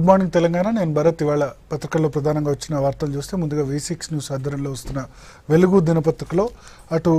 Morning Telangana నేను భరత్ ఇవాళ పత్రికల్లో ప్రధానంగా వచ్చిన వార్తలు చూస్తే ముందుగా వి సిక్స్ న్యూస్ ఆధ్వర్యంలో వస్తున్న వెలుగు దినపత్రికలో అటు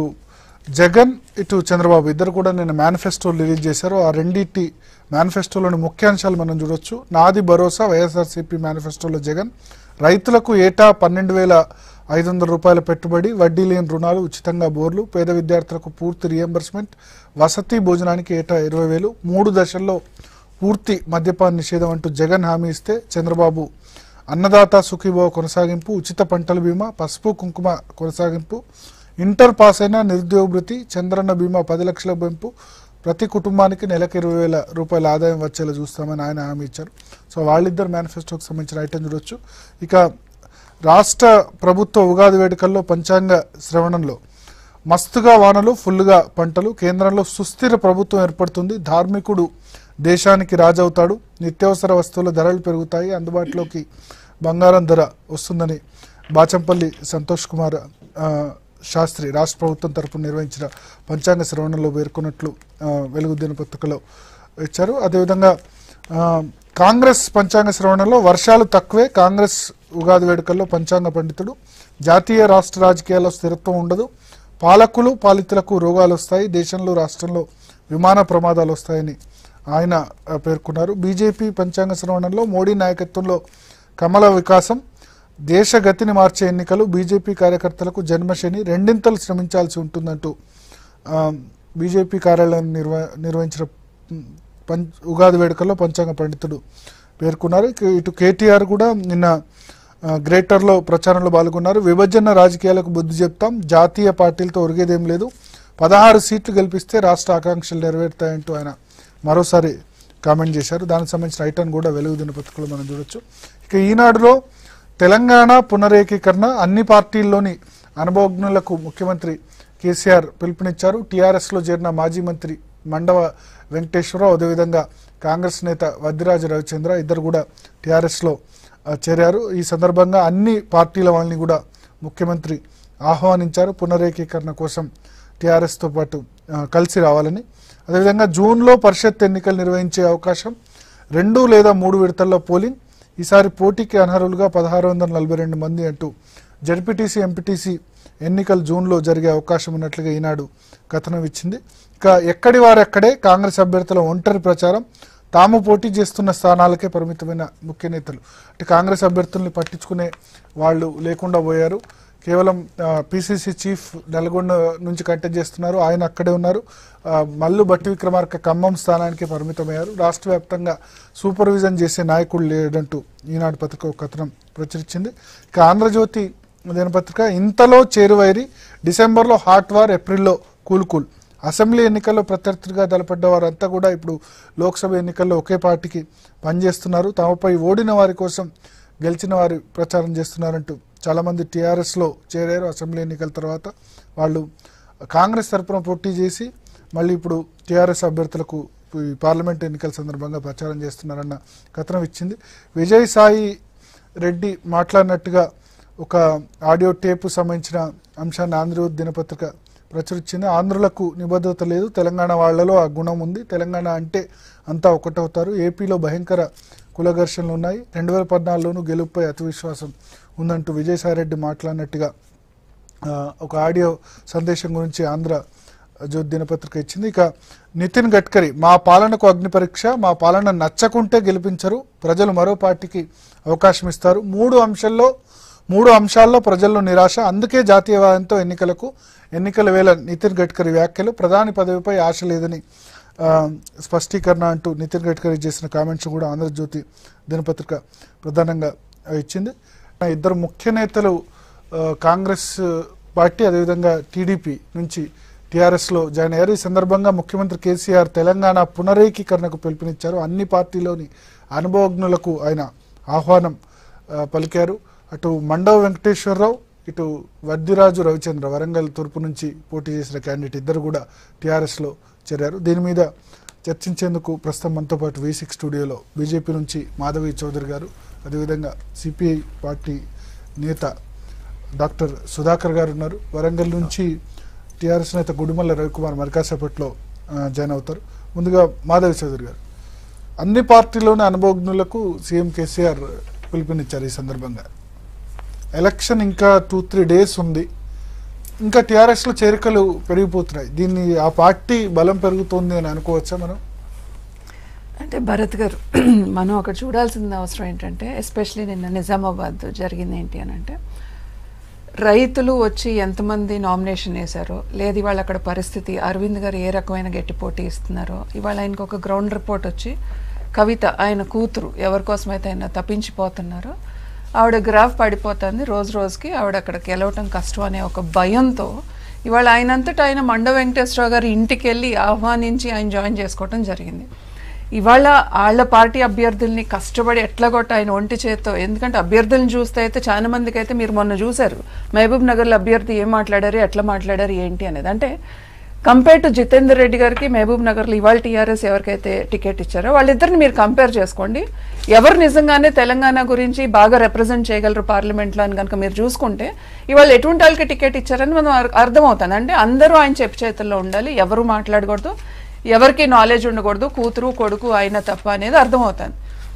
జగన్ ఇటు చంద్రబాబు ఇద్దరు కూడా నిన్న మేనిఫెస్టో రిలీజ్ చేశారు ఆ రెండింటి మేనిఫెస్టోలోని ముఖ్యాంశాలు మనం చూడొచ్చు నాది భరోసా వైఎస్ఆర్సీపీ మేనిఫెస్టోలో జగన్ రైతులకు ఏటా పన్నెండు వేల ఐదు వందల రూపాయల పెట్టుబడి వడ్డీ లేని రుణాలు ఉచితంగా బోర్లు పేద విద్యార్థులకు పూర్తి రియంబర్స్మెంట్ వసతి భోజనానికి ఏటా ఇరవై వేలు మూడు దశల్లో పూర్తి మద్యపాన నిషేధం అంటూ జగన్ హామీ ఇస్తే చంద్రబాబు అన్నదాత సుఖీభవ కొనసాగింపు ఉచిత పంటల బీమా పసుపు కుంకుమ కొనసాగింపు ఇంటర్ పాస్ అయిన నిరుద్యోగ భృతి చంద్రన్న బీమా పది లక్షల పెంపు ప్రతి కుటుంబానికి నెలకు ఇరవై వేల రూపాయల ఆదాయం వచ్చేలా చూస్తామని ఆయన హామీ ఇచ్చారు సో వాళ్ళిద్దరు మేనిఫెస్టోకి సంబంధించిన ఐటమ్ చూడొచ్చు ఇక రాష్ట్ర ప్రభుత్వ ఉగాది వేడుకల్లో పంచాంగ శ్రవణంలో మస్తుగా వానలు ఫుల్గా పంటలు కేంద్రంలో సుస్థిర ప్రభుత్వం ఏర్పడుతుంది ధార్మికుడు దేశానికి రాజవుతాడు నిత్యావసర వస్తువుల ధరలు పెరుగుతాయి అందుబాటులోకి బంగారం ధర వస్తుందని బాచంపల్లి సంతోష్ కుమార్ ఆ, శాస్త్రి రాష్ట్ర ప్రభుత్వం తరపున నిర్వహించిన పంచాంగ శ్రవణంలో పేర్కొన్నట్లు ఆ, వెలుగు దినపత్రికలో ఇచ్చారు అదేవిధంగా ఆ, కాంగ్రెస్ పంచాంగ శ్రవణంలో వర్షాలు తక్కువే కాంగ్రెస్ ఉగాది వేడుకల్లో పంచాంగ పండితుడు జాతీయ రాష్ట్ర రాజకీయాల్లో స్థిరత్వం ఉండదు పాలకులు పాలితులకు రోగాలు వస్తాయి దేశంలో రాష్ట్రంలో విమాన ప్రమాదాలు వస్తాయని ఆయన ఆ, పేర్కొన్నారు బీజేపీ పంచాంగ శ్రవణంలో మోడీ నాయకత్వంలో కమల వికాసం దేశ గతిని మార్చే ఎన్నికలు బీజేపీ కార్యకర్తలకు జన్మశని రెండింతలు శ్రమించాల్సి ఉంటుందంటూ ఆ, బీజేపీ కార్యాలయం నిర్వ నిర్వహించిన ఉమ్, పం ఉగాది వేడుకల్లో పంచాంగ పండితుడు పేర్కొన్నారు ఇక ఇటు కేటీఆర్ కూడా నిన్న ఆ, గ్రేటర్లో ప్రచారంలో పాల్గొన్నారు విభజన రాజకీయాలకు బుద్ధి చెప్తాం జాతీయ పార్టీలతో ఒరిగేదేం లేదు పదహారు సీట్లు గెలిపిస్తే రాష్ట్ర ఆకాంక్షలు నెరవేరుతాయంటూ ఆయన మరోసారి కామెంట్ చేశారు దానికి సంబంధించిన ఐటమ్ కూడా వెలుగు దినపత్రికలో మనం చూడొచ్చు ఇక ఈనాడులో తెలంగాణ పునరేకీకరణ అన్ని పార్టీల్లోని అనుభవజ్ఞులకు ముఖ్యమంత్రి కేసీఆర్ పిలుపునిచ్చారు టీఆర్ఎస్లో చేరిన మాజీ మంత్రి మండవ వెంకటేశ్వరరావు అదేవిధంగా కాంగ్రెస్ నేత వద్దిరాజు రవిచంద్ర ఇద్దరు కూడా టీఆర్ఎస్లో ఆ, చేరారు ఈ సందర్భంగా అన్ని పార్టీల వాళ్ళని కూడా ముఖ్యమంత్రి ఆహ్వానించారు పునరేకీకరణ కోసం టీఆర్ఎస్తో పాటు ఆ, కలిసి రావాలని అదేవిధంగా జూన్లో పరిషత్ ఎన్నికలు నిర్వహించే అవకాశం రెండు లేదా మూడు విడతల్లో పోలింగ్ ఈసారి పోటీకి అనర్హులుగా పదహారు వందల నలభై రెండు మంది అంటూ జడ్పీటీసీ ఎంపీటీసీ ఎన్నికలు జూన్లో జరిగే అవకాశం ఉన్నట్లుగా ఈనాడు కథనం ఇచ్చింది ఇక ఎక్కడి వారెక్కడే కాంగ్రెస్ అభ్యర్థుల ఒంటరి ప్రచారం తాము పోటీ చేస్తున్న స్థానాలకే పరిమితమైన ముఖ్య నేతలు అంటే కాంగ్రెస్ అభ్యర్థుల్ని పట్టించుకునే వాళ్ళు లేకుండా పోయారు కేవలం పిసిసి చీఫ్ నల్గొండ నుంచి కంటెస్ట్ చేస్తున్నారు ఆయన అక్కడే ఉన్నారు ఆ, మల్లు బట్టి విక్రమార్క ఖమ్మం స్థానానికి పరిమితమయ్యారు రాష్ట్ర వ్యాప్తంగా సూపర్విజన్ చేసే నాయకుడు లేడంటూ ఈనాడు పత్రిక ఒక కథనం ప్రచురించింది ఇక ఆంధ్రజ్యోతి దినపత్రిక ఇంతలో చేరువైరి డిసెంబర్లో హాట్ వార్ ఏప్రిల్లో కూల్ కూల్ అసెంబ్లీ ఎన్నికల్లో ప్రత్యర్థులుగా తలపడ్డ వారంతా కూడా ఇప్పుడు లోక్సభ ఎన్నికల్లో ఒకే పార్టీకి పనిచేస్తున్నారు తమపై ఓడిన వారి కోసం గెలిచిన వారి ప్రచారం చేస్తున్నారంటూ చాలామంది టీఆర్ఎస్లో చేరారు అసెంబ్లీ ఎన్నికల తర్వాత వాళ్ళు కాంగ్రెస్ తరపున పోటీ చేసి మళ్ళీ ఇప్పుడు టీఆర్ఎస్ అభ్యర్థులకు ఈ పార్లమెంట్ ఎన్నికల సందర్భంగా ప్రచారం చేస్తున్నారన్న కథనం ఇచ్చింది విజయ్ సాయి రెడ్డి మాట్లాడినట్టుగా ఒక ఆడియో టేపు సంబంధించిన అంశాన్ని ఆంధ్రజ్యోతి దినపత్రిక ప్రచురించింది ఆంధ్రులకు నిబద్ధత లేదు తెలంగాణ వాళ్లలో ఆ గుణం ఉంది తెలంగాణ అంటే అంతా ఒకటవుతారు ఏపీలో భయంకర కుల ఘర్షణలు ఉన్నాయి రెండు వేల పద్నాలుగులోనూ గెలుపుపై అతి విశ్వాసం ఉందంటూ విజయసాయిరెడ్డి మాట్లాడినట్టుగా ఆ, ఒక ఆడియో సందేశం గురించి ఆంధ్ర జ్యోతి దినపత్రిక ఇచ్చింది ఇక నితిన్ గడ్కరీ మా పాలనకు అగ్ని పరీక్ష మా పాలన నచ్చకుంటే గెలిపించరు ప్రజలు మరో పార్టీకి అవకాశం ఇస్తారు మూడు అంశాల్లో మూడు అంశాల్లో ప్రజల్లో నిరాశ అందుకే జాతీయవాదంతో ఎన్నికలకు ఎన్నికల వేళ నితిన్ గడ్కరీ వ్యాఖ్యలు ప్రధాని పదవిపై ఆశ లేదని ఆ, స్పష్టీకరణ అంటూ నితిన్ గడ్కరీ చేసిన కామెంట్స్ కూడా ఆంధ్రజ్యోతి దినపత్రిక ప్రధానంగా ఆ, ఇచ్చింది ఆ ఇద్దరు ముఖ్య నేతలు ఆ, కాంగ్రెస్ పార్టీ అదేవిధంగా టీడీపీ నుంచి టీఆర్ఎస్లో జాయిన్ అయ్యారు ఈ సందర్భంగా ముఖ్యమంత్రి కేసీఆర్ తెలంగాణ పునరేకీకరణకు పిలుపునిచ్చారు అన్ని పార్టీలోని అనుభవజ్ఞులకు ఆయన ఆహ్వానం ఆ, పలికారు అటు మండవ వెంకటేశ్వరరావు ఇటు వద్దిరాజు రవిచంద్ర వరంగల్ తూర్పు నుంచి పోటీ చేసిన క్యాండిడేట్ ఇద్దరు కూడా టీఆర్ఎస్లో చేరారు దీని మీద చర్చించేందుకు ప్రస్తుతం మనతో పాటు వి సిక్స్ స్టూడియోలో బీజేపీ నుంచి మాధవి చౌదరి గారు అదేవిధంగా సిపిఐ పార్టీ నేత డాక్టర్ సుధాకర్ గారు ఉన్నారు వరంగల్ నుంచి టీఆర్ఎస్ నేత గుడిమల్ల రవికుమార్ మరికాసేపట్లో ఆ, జాయిన్ అవుతారు ముందుగా మాధవి చౌదరి గారు అన్ని పార్టీలోని అనుభవజ్ఞులకు సీఎం కేసీఆర్ పిలుపునిచ్చారు ఈ సందర్భంగా ఎలక్షన్ ఇంకా టూ త్రీ డేస్ ఉంది ఇంకా టీఆర్ఎస్ లో చేరికలు పెరిగిపోతున్నాయి దీన్ని ఆ పార్టీ బలం పెరుగుతోంది అని అనుకోవచ్చా మనం అంటే భరత్ గారు మనం అక్కడ చూడాల్సిన అవసరం ఏంటంటే ఎస్పెషలీ నిన్న నిజామాబాద్ జరిగింది ఏంటి అని అంటే రైతులు వచ్చి ఎంతమంది నామినేషన్ వేశారో లేదు ఇవాళ అక్కడ పరిస్థితి అరవింద్ గారు ఏ రకమైన గట్టి పోటీ ఇస్తున్నారో ఇవాళ ఆయనకు ఒక గ్రౌండ్ రిపోర్ట్ వచ్చి కవిత ఆయన కూతురు ఎవరి కోసమైతే ఆయన తప్పించిపోతున్నారో ఆవిడ గ్రాఫ్ పడిపోతుంది రోజు రోజుకి ఆవిడ అక్కడ గెలవటం కష్టం అనే ఒక భయంతో ఇవాళ ఆయనంతటా ఆయన మండ వెంకటేశ్వరరావు గారి ఇంటికి వెళ్ళి ఆహ్వానించి ఆయన జాయిన్ చేసుకోవటం జరిగింది ఇవాళ వాళ్ళ పార్టీ అభ్యర్థుల్ని కష్టపడి ఎట్లా కొట్ట ఆయన ఒంటి చేత్తో ఎందుకంటే అభ్యర్థులను చూస్తే అయితే చాలా మందికి అయితే మీరు మొన్న చూశారు మహబూబ్ నగర్లో అభ్యర్థి ఏం మాట్లాడారు ఎట్లా మాట్లాడారు ఏంటి అనేది అంటే కంపేర్ టు జితేందర్ రెడ్డి గారికి మహబూబ్ నగర్లో ఇవాళ టీఆర్ఎస్ ఎవరికైతే టికెట్ ఇచ్చారో వాళ్ళిద్దరిని మీరు కంపేర్ చేసుకోండి ఎవరు నిజంగానే తెలంగాణ గురించి బాగా రిప్రజెంట్ చేయగలరు పార్లమెంట్లో అని కనుక మీరు చూసుకుంటే ఇవాళ ఎటువంటి వాళ్ళకి టికెట్ ఇచ్చారని మనం అర్- అర్థమవుతుంది అంటే అందరూ ఆయన చెప్పు చేతుల్లో ఉండాలి ఎవరు మాట్లాడకూడదు ఎవరికి నాలెడ్జ్ ఉండకూడదు కూతురు కొడుకు అయిన తప్ప అనేది అర్థమవుతుంది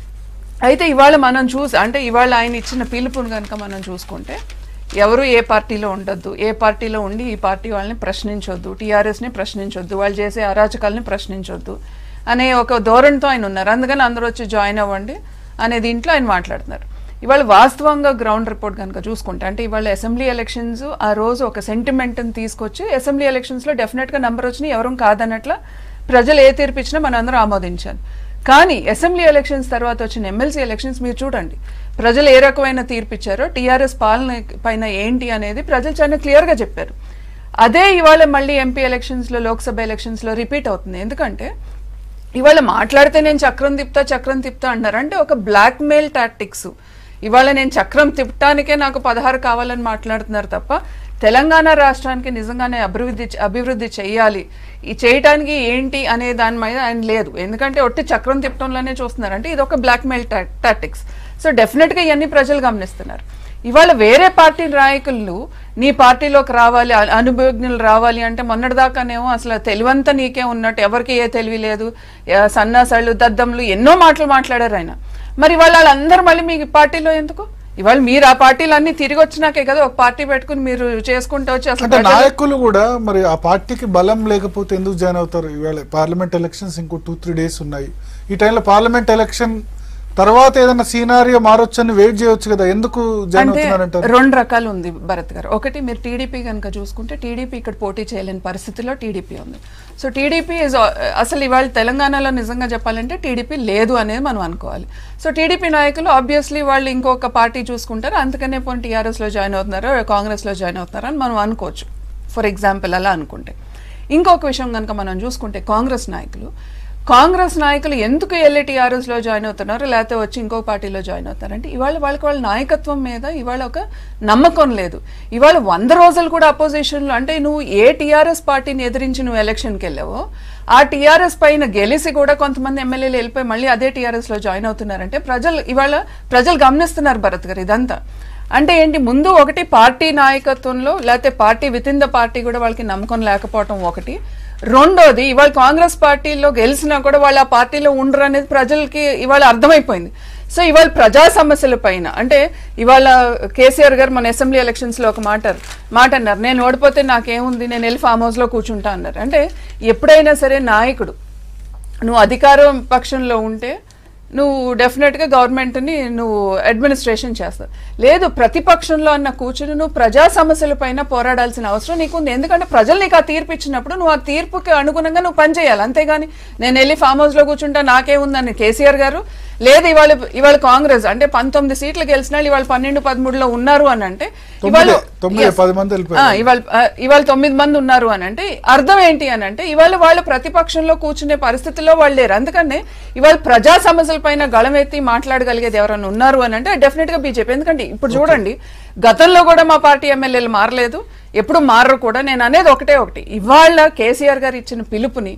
అయితే ఇవాళ మనం చూసి అంటే ఇవాళ ఆయన ఇచ్చిన పిలుపుని కనుక మనం చూసుకుంటే ఎవరు ఏ పార్టీలో ఉండొద్దు ఏ పార్టీలో ఉండి ఈ పార్టీ వాళ్ళని ప్రశ్నించొద్దు టీఆర్ఎస్ని ప్రశ్నించొద్దు వాళ్ళు చేసే అరాచకాలని ప్రశ్నించొద్దు అనే ఒక ధోరణితో ఆయన ఉన్నారు అందుకని అందరూ వచ్చి జాయిన్ అవ్వండి అనే దీంట్లో ఆయన మాట్లాడుతున్నారు ఇవాళ వాస్తవంగా గ్రౌండ్ రిపోర్ట్ కనుక చూసుకుంటే అంటే ఇవాళ అసెంబ్లీ ఎలక్షన్స్ ఆ రోజు ఒక సెంటిమెంట్ని తీసుకొచ్చి అసెంబ్లీ ఎలక్షన్స్లో డెఫినెట్గా నెంబర్ వచ్చినాయి ఎవరు కాదన్నట్ల ప్రజలు ఏ తీర్పు ఇచ్చినా మనందరం ఆమోదించాలి కానీ అసెంబ్లీ ఎలక్షన్స్ తర్వాత వచ్చిన ఎమ్మెల్సీ ఎలక్షన్స్ మీరు చూడండి ప్రజలు ఏ రకమైన తీర్పు ఇచ్చారో టీఆర్ఎస్ పాలన పైన ఏంటి అనేది ప్రజలు చాలా క్లియర్గా చెప్పారు అదే ఇవాళ మళ్ళీ ఎంపీ ఎలక్షన్స్లో లోక్సభ ఎలక్షన్స్లో రిపీట్ అవుతుంది ఎందుకంటే ఇవాళ మాట్లాడితే నేను చక్రం తిప్తా చక్రం తిప్తా అన్నారు అంటే ఒక బ్లాక్ మెయిల్ టాక్టిక్స్ ఇవాళ నేను చక్రం తిప్పటానికే నాకు పదహారు కావాలని మాట్లాడుతున్నారు తప్ప తెలంగాణ రాష్ట్రానికి నిజంగానే అభివృద్ధి అభివృద్ధి చేయాలి ఈ చేయటానికి ఏంటి అనే దాని మీద ఆయన లేదు ఎందుకంటే ఒట్టి చక్రం తిప్పడంలోనే చూస్తున్నారు అంటే ఇది ఒక బ్లాక్ మెయిల్ టాక్టిక్స్ సో డెఫినెట్గా ఇవన్నీ ప్రజలు గమనిస్తున్నారు ఇవాళ వేరే పార్టీ నాయకులు నీ పార్టీలోకి రావాలి అ- అనుభవజ్ఞులు రావాలి అంటే మొన్నటిదాకానేమో అసలు తెలివంతా నీకే ఉన్నట్టు ఎవరికి ఏ తెలివి లేదు ఆ, సన్నాసాళ్ళు దద్దములు ఎన్నో మాటలు మాట్లాడారు ఆయన మరి ఇవాళ వాళ్ళందరూ మళ్ళీ మీ పార్టీలో ఎందుకు ఇవాళ మీరు ఆ పార్టీలు అన్ని తిరిగి వచ్చినాకే కదా ఒక పార్టీ పెట్టుకుని మీరు చేసుకుంటూ వచ్చి అసలు అంటే ప్రజలు- నాయకులు కూడా మరి ఆ పార్టీకి బలం లేకపోతే ఎందుకు జాయిన్ అవుతారు ఇవాళ పార్లమెంట్ ఎలక్షన్స్ ఇంకో టూ త్రీ డేస్ ఉన్నాయి ఈ టైంలో పార్లమెంట్ ఎలక్షన్ తర్వాత ఏదైనా సీనారియో మారొచ్చని వెయిట్ చేయొచ్చు కదా ఎందుకు జాయిన్ అంటే అవుతున్నారంటారు రెండు రకాలు ఉంది భరత్ గారు ఒకటి మీరు టీడీపీ కనుక చూసుకుంటే టీడీపీ ఇక్కడ పోటీ చేయలేని పరిస్థితిలో టీడీపీ ఉంది సో టీడీపీ ఇస్ అసలు ఇవాళ తెలంగాణలో నిజంగా చెప్పాలంటే టీడీపీ లేదు అనేది మనం అనుకోవాలి సో టీడీపీ నాయకులు ఆబ్వియస్లీ వాళ్ళు ఇంకొక పార్టీ చూసుకుంటారు అందుకనే పోనీ టీఆర్ఎస్లో జాయిన్ అవుతున్నారు కాంగ్రెస్లో జాయిన్ అవుతున్నారు అని మనం అనుకోవచ్చు ఫర్ ఎగ్జాంపుల్ అలా అనుకుంటే ఇంకొక విషయం కనుక మనం చూసుకుంటే కాంగ్రెస్ నాయకులు కాంగ్రెస్ నాయకులు ఎందుకు వెళ్ళి టీఆర్ఎస్లో జాయిన్ అవుతున్నారు లేకపోతే వచ్చి ఇంకో పార్టీలో జాయిన్ అవుతారంటే ఇవాళ వాళ్ళకి వాళ్ళ నాయకత్వం మీద ఇవాళ ఒక నమ్మకం లేదు ఇవాళ వంద రోజులు కూడా అపోజిషన్లో అంటే నువ్వు ఏ టీఆర్ఎస్ పార్టీని ఎదిరించి నువ్వు ఎలక్షన్కి వెళ్ళావో ఆ టీఆర్ఎస్ పైన గెలిచి కూడా కొంతమంది ఎమ్మెల్యేలు వెళ్ళిపోయి మళ్ళీ అదే టీఆర్ఎస్లో జాయిన్ అవుతున్నారంటే ప్రజలు ఇవాళ ప్రజలు గమనిస్తున్నారు భరత్ గారు ఇదంతా అంటే ఏంటి ముందు ఒకటి పార్టీ నాయకత్వంలో లేకపోతే party within the party కూడా వాళ్ళకి నమ్మకం లేకపోవటం ఒకటి రెండోది ఇవాళ కాంగ్రెస్ పార్టీలో గెలిచినా కూడా వాళ్ళు ఆ పార్టీలో ఉండరు అనేది ప్రజలకి ఇవాళ అర్థమైపోయింది సో ఇవాళ ప్రజా సమస్యల పైన అంటే ఇవాళ కేసీఆర్ గారు మన అసెంబ్లీ ఎలక్షన్స్ లో ఒక మాట మాట అన్నారు నేను ఓడిపోతే నాకేముంది నేను వెళ్ళి ఫామ్ హౌస్ లో కూర్చుంటా అన్నారు అంటే ఎప్పుడైనా సరే నాయకుడు నువ్వు అధికారం పక్షంలో ఉంటే నువ్వు డెఫినెట్గా గవర్నమెంట్ని నువ్వు అడ్మినిస్ట్రేషన్ చేస్తావు లేదు ప్రతిపక్షంలో అన్న కూర్చుని నువ్వు ప్రజా సమస్యల పైన పోరాడాల్సిన అవసరం నీకు ఉంది ఎందుకంటే ప్రజలు నీకు ఆ తీర్పు ఇచ్చినప్పుడు నువ్వు ఆ తీర్పుకి అనుగుణంగా నువ్వు పనిచేయాలి అంతేగాని నేను వెళ్ళి ఫామ్ హౌస్లో కూర్చుంటా నాకేముందని కేసీఆర్ గారు లేదు ఇవాళ ఇవాళ కాంగ్రెస్ అంటే పంతొమ్మిది సీట్లు గెలిచిన వాళ్ళు ఇవాళ పన్నెండు పదమూడులో ఉన్నారు అని అంటే ఇవాళ తొమ్మిది తొమ్మిది Yes. పది మంది వెళ్ళిపోయారు ఆ, ఇవాళ ఆ, ఇవాళ తొమ్మిది మంది ఉన్నారు అని అంటే అర్థం ఏంటి అని అంటే ఇవాళ వాళ్ళు ప్రతిపక్షంలో కూర్చునే పరిస్థితుల్లో వాళ్ళు లేరు అందుకనే ఇవాళ ప్రజా సమస్యల పైన గళమెత్తి మాట్లాడగలిగేది ఎవరైనా ఉన్నారు అని అంటే డెఫినెట్ గా బీజేపీ ఎందుకంటే ఇప్పుడు చూడండి గతంలో కూడా మా పార్టీ ఎమ్మెల్యేలు మారలేదు ఎప్పుడు మారరు కూడా నేను అనేది ఒకటే ఒకటి ఇవాళ కేసీఆర్ గారు ఇచ్చిన పిలుపుని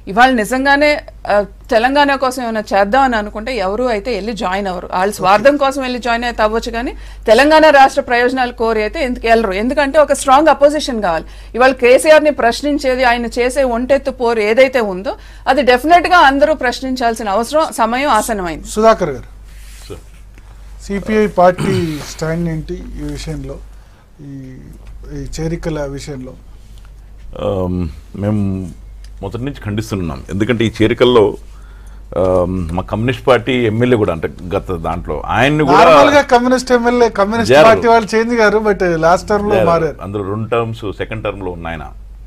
ఇవాళ నిజంగానే ఆ, తెలంగాణ కోసం ఏమైనా చేద్దామని అనుకుంటే ఎవరు అయితే వెళ్ళి జాయిన్ అవ్వరు వాళ్ళ స్వార్థం కోసం వెళ్ళి జాయిన్ అయితే అవ్వచ్చు కానీ తెలంగాణ రాష్ట్ర ప్రయోజనాలు కోరి అయితే ఎందుకు వెళ్ళరు ఎందుకంటే ఒక స్ట్రాంగ్ అపోజిషన్ కావాలి ఇవాళ కేసీఆర్ ని ప్రశ్నించేది ఆయన చేసే ఒంటెత్తు పోరు ఏదైతే ఉందో అది డెఫినెట్ గా అందరూ ప్రశ్నించాల్సిన అవసరం సమయం ఆసనమైంది సుధాకర్ గారు సో, సిపిఐ పార్టీ స్టాండ్ ఏంటి ఈ విషయంలో ఈ ఈ చేరికల విషయంలో ఆమ్, మేము మొదటి నుంచి ఖండిస్తున్నాం ఎందుకంటే ఈ చేరికల్లో ఆమ్, మా కమ్యూనిస్ట్ పార్టీ ఎమ్మెల్యే కూడా అంటే గత దాంట్లో ఆయన్ని కూడా నార్మల్ గా కమ్యూనిస్ట్ ఎమ్మెల్యే కమ్యూనిస్ట్ జారు. పార్టీ వాళ్ళు చేంజ్ గారు బట్ లాస్ట్ టర్మ్ లో లేరు. మారారు అందులో రెండు టర్మ్స్ సెకండ్ టర్మ్ లో ఉన్నాయన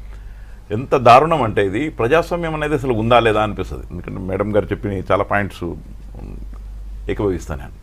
ఎంత దారుణం అంటే ఇది ప్రజాస్వామ్యం అనేది అసలు ఉందా లేదా అనిపిస్తుంది ఎందుకంటే మేడం గారు చెప్పిన చాలా పాయింట్స్ ఏకీభవిస్తాను నేను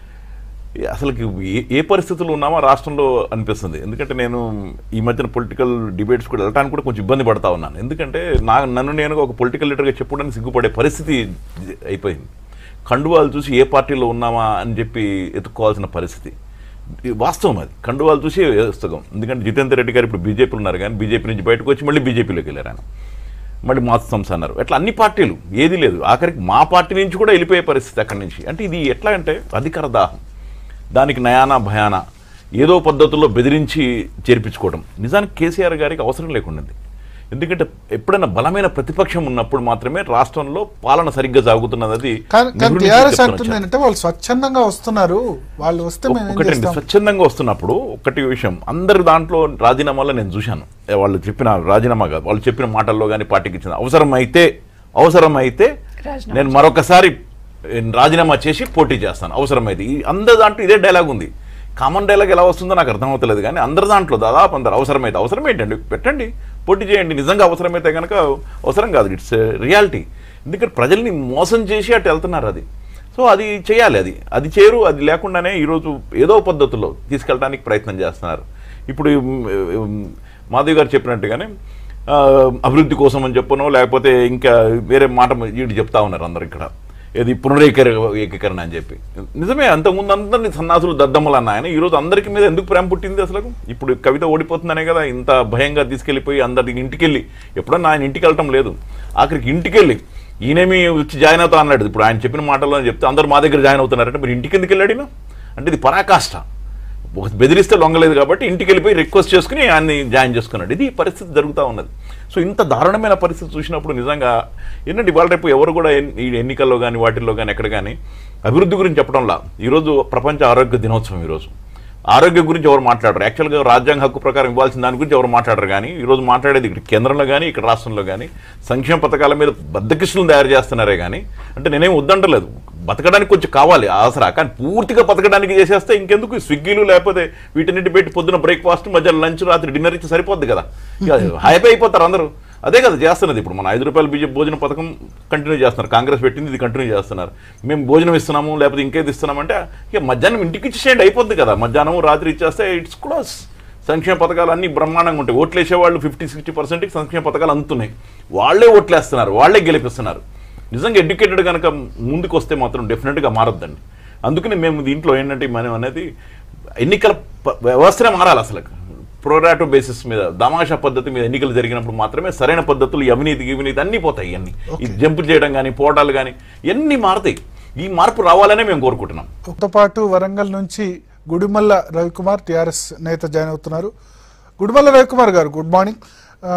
ఈ- అసలుకి ఏ- ఏ పరిస్థితుల్లో ఉన్నామో రాష్ట్రంలో అనిపిస్తుంది ఎందుకంటే నేను ఈ మధ్యన పొలిటికల్ డిబేట్స్ కూడా వెళ్ళడానికి కూడా కొంచెం ఇబ్బంది పడతా ఉన్నాను ఎందుకంటే నా నన్ను నేను ఒక పొలిటికల్ లీడర్గా చెప్పుకోవడానికి సిగ్గుపడే పరిస్థితి అయిపోయింది కండువాలు చూసి ఏ పార్టీలో ఉన్నామా అని చెప్పి ఎత్తుక్కోవాల్సిన పరిస్థితి ఇది వాస్తవం అది కండువాలు చూసి వేస్తాం ఎందుకంటే జితేందర్ రెడ్డి గారు ఇప్పుడు బీజేపీలో ఉన్నారు కానీ బీజేపీ నుంచి బయటకు వచ్చి మళ్ళీ బీజేపీలోకి వెళ్ళారు ఆయన మళ్ళీ మా సంస్థ అన్నారు అట్లా అన్ని పార్టీలు ఏది లేదు ఆఖరికి మా పార్టీ నుంచి కూడా వెళ్ళిపోయే పరిస్థితి అక్కడి నుంచి అంటే ఇది ఎట్లా అంటే అధికార దాహం దానికి నయానా భయానా ఏదో పద్ధతుల్లో బెదిరించి చేర్పించుకోవడం నిజానికి కేసీఆర్ గారికి అవసరం లేకుండింది ఎందుకంటే ఎప్పుడైనా బలమైన ప్రతిపక్షం ఉన్నప్పుడు మాత్రమే రాష్ట్రంలో పాలన సరిగ్గా సాగుతున్నది అది కానీ కానీ నెహ్రూ నుంచి టీఆర్ఎస్ చెప్తున్నా అంటుంది వచ్చాను. ఏంటంటే వాళ్ళు స్వచ్ఛందంగా వస్తున్నారు వాళ్ళు వస్తే మేము ఏం ఒకటండి చేస్తాం స్వచ్ఛందంగా వస్తున్నప్పుడు ఒకటి విషయం అందరి దాంట్లో రాజీనామాలో నేను చూశాను ఏ వాళ్ళు చెప్పిన రాజీనామా కాదు వాళ్ళు చెప్పిన మాటల్లో కానీ పార్టీకి ఇచ్చిన అవసరమైతే అవసరమైతే రాజీనామా నేను మరొకసారి రాజీనామా చేసి పోటీ చేస్తాను అవసరమైతే ఈ అందరి దాంట్లో ఇదే డైలాగ్ ఉంది కామన్ డైలాగ్ ఎలా వస్తుందో నాకు అర్థమవుతలేదు కానీ అందరి దాంట్లో దాదాపు అందరు అవసరమైతే అవసరం ఏంటండి పెట్టండి పోటీ చేయండి నిజంగా అవసరమైతే కనుక అవసరం కాదు ఇట్స్ రియాలిటీ ఎందుకంటే ప్రజల్ని మోసం చేసి అటు వెళ్తున్నారు అది సో అది చేయాలి అది అది చేయరు అది లేకుండానే ఈరోజు ఏదో పద్ధతిలో తీసుకెళ్ళడానికి ప్రయత్నం చేస్తున్నారు ఇప్పుడు ఉమ్, ఉమ్, మాధవి గారు చెప్పినట్టుగానే ఆ, అభివృద్ధి కోసం అని చెప్పనో లేకపోతే ఇంకా వేరే మాట వీడు చెప్తా ఉన్నారు అందరు ఇక్కడ ఏది పునరేకర ఏకీకరణ అని చెప్పి నిజమే అంతకుముందు అందరినీ సన్నాసులు దద్దమ్మలు అన్న ఆయన ఈరోజు అందరికి మీద ఎందుకు ప్రేమ పుట్టింది అసలు ఇప్పుడు కవిత ఓడిపోతుందనే కదా ఇంత భయంగా తీసుకెళ్ళిపోయి అందరికి ఇంటికి వెళ్ళి ఎప్పుడన్నా ఆయన ఇంటికి వెళ్ళటం లేదు ఆఖరికి ఇంటికి వెళ్ళి ఈయనేమి వచ్చి జాయిన్ అవుతా అన్నాడు ఇప్పుడు ఆయన చెప్పిన మాటల్లో చెప్తే అందరూ మా దగ్గర జాయిన్ అవుతున్నారంటే మీరు ఇంటికి ఎందుకు వెళ్ళాడు ఈయన? అంటే ఇది పరాకాష్ట ఒక బెదిరిస్తే లొంగలేదు కాబట్టి ఇంటికి వెళ్ళిపోయి రిక్వెస్ట్ చేసుకుని ఆయన్ని జాయిన్ చేసుకున్నాడు ఇది పరిస్థితి జరుగుతూ ఉన్నది సో ఇంత దారుణమైన పరిస్థితి చూసినప్పుడు నిజంగా ఏంటంటే ఇవాళ రేపు ఎవరు కూడా ఎన్- ఈ ఎన్నికల్లో కానీ వాటిల్లో కానీ ఎక్కడ కానీ అభివృద్ధి గురించి చెప్పడంలా ఈరోజు ప్రపంచ ఆరోగ్య దినోత్సవం ఈరోజు ఆరోగ్యం గురించి ఎవరు మాట్లాడరు యాక్చువల్గా రాజ్యాంగ హక్కు ప్రకారం ఇవ్వాల్సిన దాని గురించి ఎవరు మాట్లాడరు కానీ ఈరోజు మాట్లాడేది ఇక్కడ కేంద్రంలో కానీ ఇక్కడ రాష్ట్రంలో కానీ సంక్షేమ పథకాల మీద బద్దకిష్టులను తయారు చేస్తున్నారే కానీ అంటే నేనేం వద్దంటలేదు బతకడానికి కొంచెం కావాలి ఆసరా కానీ పూర్తిగా బతకడానికి చేసేస్తే ఇంకెందుకు స్విగ్గీలు లేకపోతే వీటన్నిటి పెట్టి పొద్దున బ్రేక్ఫాస్ట్ మధ్యాహ్నం లంచ్ రాత్రి డిన్నర్ ఇచ్చి సరిపోద్ది కదా ఇక హ్యాపీ అయిపోతారు అందరూ అదే కదా చేస్తున్నది ఇప్పుడు మన ఐదు రూపాయల బీజేపీ భోజన పథకం కంటిన్యూ చేస్తున్నారు కాంగ్రెస్ పెట్టింది ఇది కంటిన్యూ చేస్తున్నారు మేము భోజనం ఇస్తున్నాము లేకపోతే ఇంకేది ఇస్తున్నామంటే ఇక మధ్యాహ్నం ఇంటికి ఇచ్చేసేయండి అయిపోద్ది కదా మధ్యాహ్నం రాత్రి ఇచ్చేస్తే ఇట్స్ క్లోజ్ సంక్షేమ పథకాలు అన్ని బ్రహ్మాండంగా ఉంటాయి ఓట్లు వేసేవాళ్ళు ఫిఫ్టీ సిక్స్టీ పర్సెంట్కి సంక్షేమ పథకాలు అందుతున్నాయి వాళ్ళే ఓట్లేస్తున్నారు వాళ్ళే గెలిపిస్తున్నారు నిజంగా ఎడ్యుకేటెడ్ కనుక ముందుకు వస్తే మాత్రం డెఫినెట్గా మారొద్దండి అందుకని మేము దీంట్లో ఏంటంటే మనం అనేది ఎన్నికల ప- వ్యవస్థనే మారాలి అసలు ప్రోరాటో బేసిస్ మీద తమాషా పద్ధతి మీద ఎన్నికలు జరిగినప్పుడు మాత్రమే సరైన పద్ధతులు ఈ అవినీతి అవినీతి అన్నీ పోతాయి ఇవన్నీ ఈ జంప్ చేయడం కానీ పోటాలు కానీ ఇవన్నీ మారుతాయి ఈ మార్పు రావాలనే మేము కోరుకుంటున్నాం తో పాటు వరంగల్ నుంచి గుడిమల్ల రవికుమార్ టిఆర్ఎస్ నేత జాయిన్ అవుతున్నారు గుడిమల్ల రవికుమార్ గారు గుడ్ మార్నింగ్ ఆ,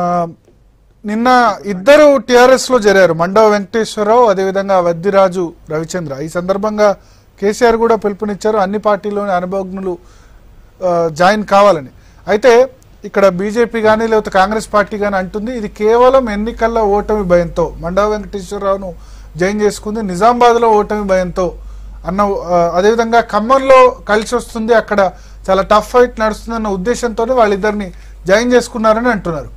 నిన్న ఇద్దరు టిఆర్ఎస్ లో చేరారు మండవ వెంకటేశ్వరరావు అదేవిధంగా వద్దిరాజు రవిచంద్ర ఈ సందర్భంగా కేసీఆర్ కూడా పిలుపునిచ్చారు అన్ని పార్టీలోని అనుభవజ్ఞులు ఆ, జాయిన్ కావాలని అయితే ఇక్కడ బీజేపీ కానీ లేకపోతే కాంగ్రెస్ పార్టీ కానీ అంటుంది ఇది కేవలం ఎన్నికల్లో ఓటమి భయంతో మండవ వెంకటేశ్వరరావును జాయిన్ చేసుకుంది నిజామాబాద్లో ఓటమి భయంతో అన్న ఆ, అదేవిధంగా ఖమ్మంలో కలిసి వస్తుంది అక్కడ చాలా టఫ్ ఫైట్ నడుస్తుందన్న ఉద్దేశంతోనే వాళ్ళిద్దరిని జాయిన్ చేసుకున్నారని అంటున్నారు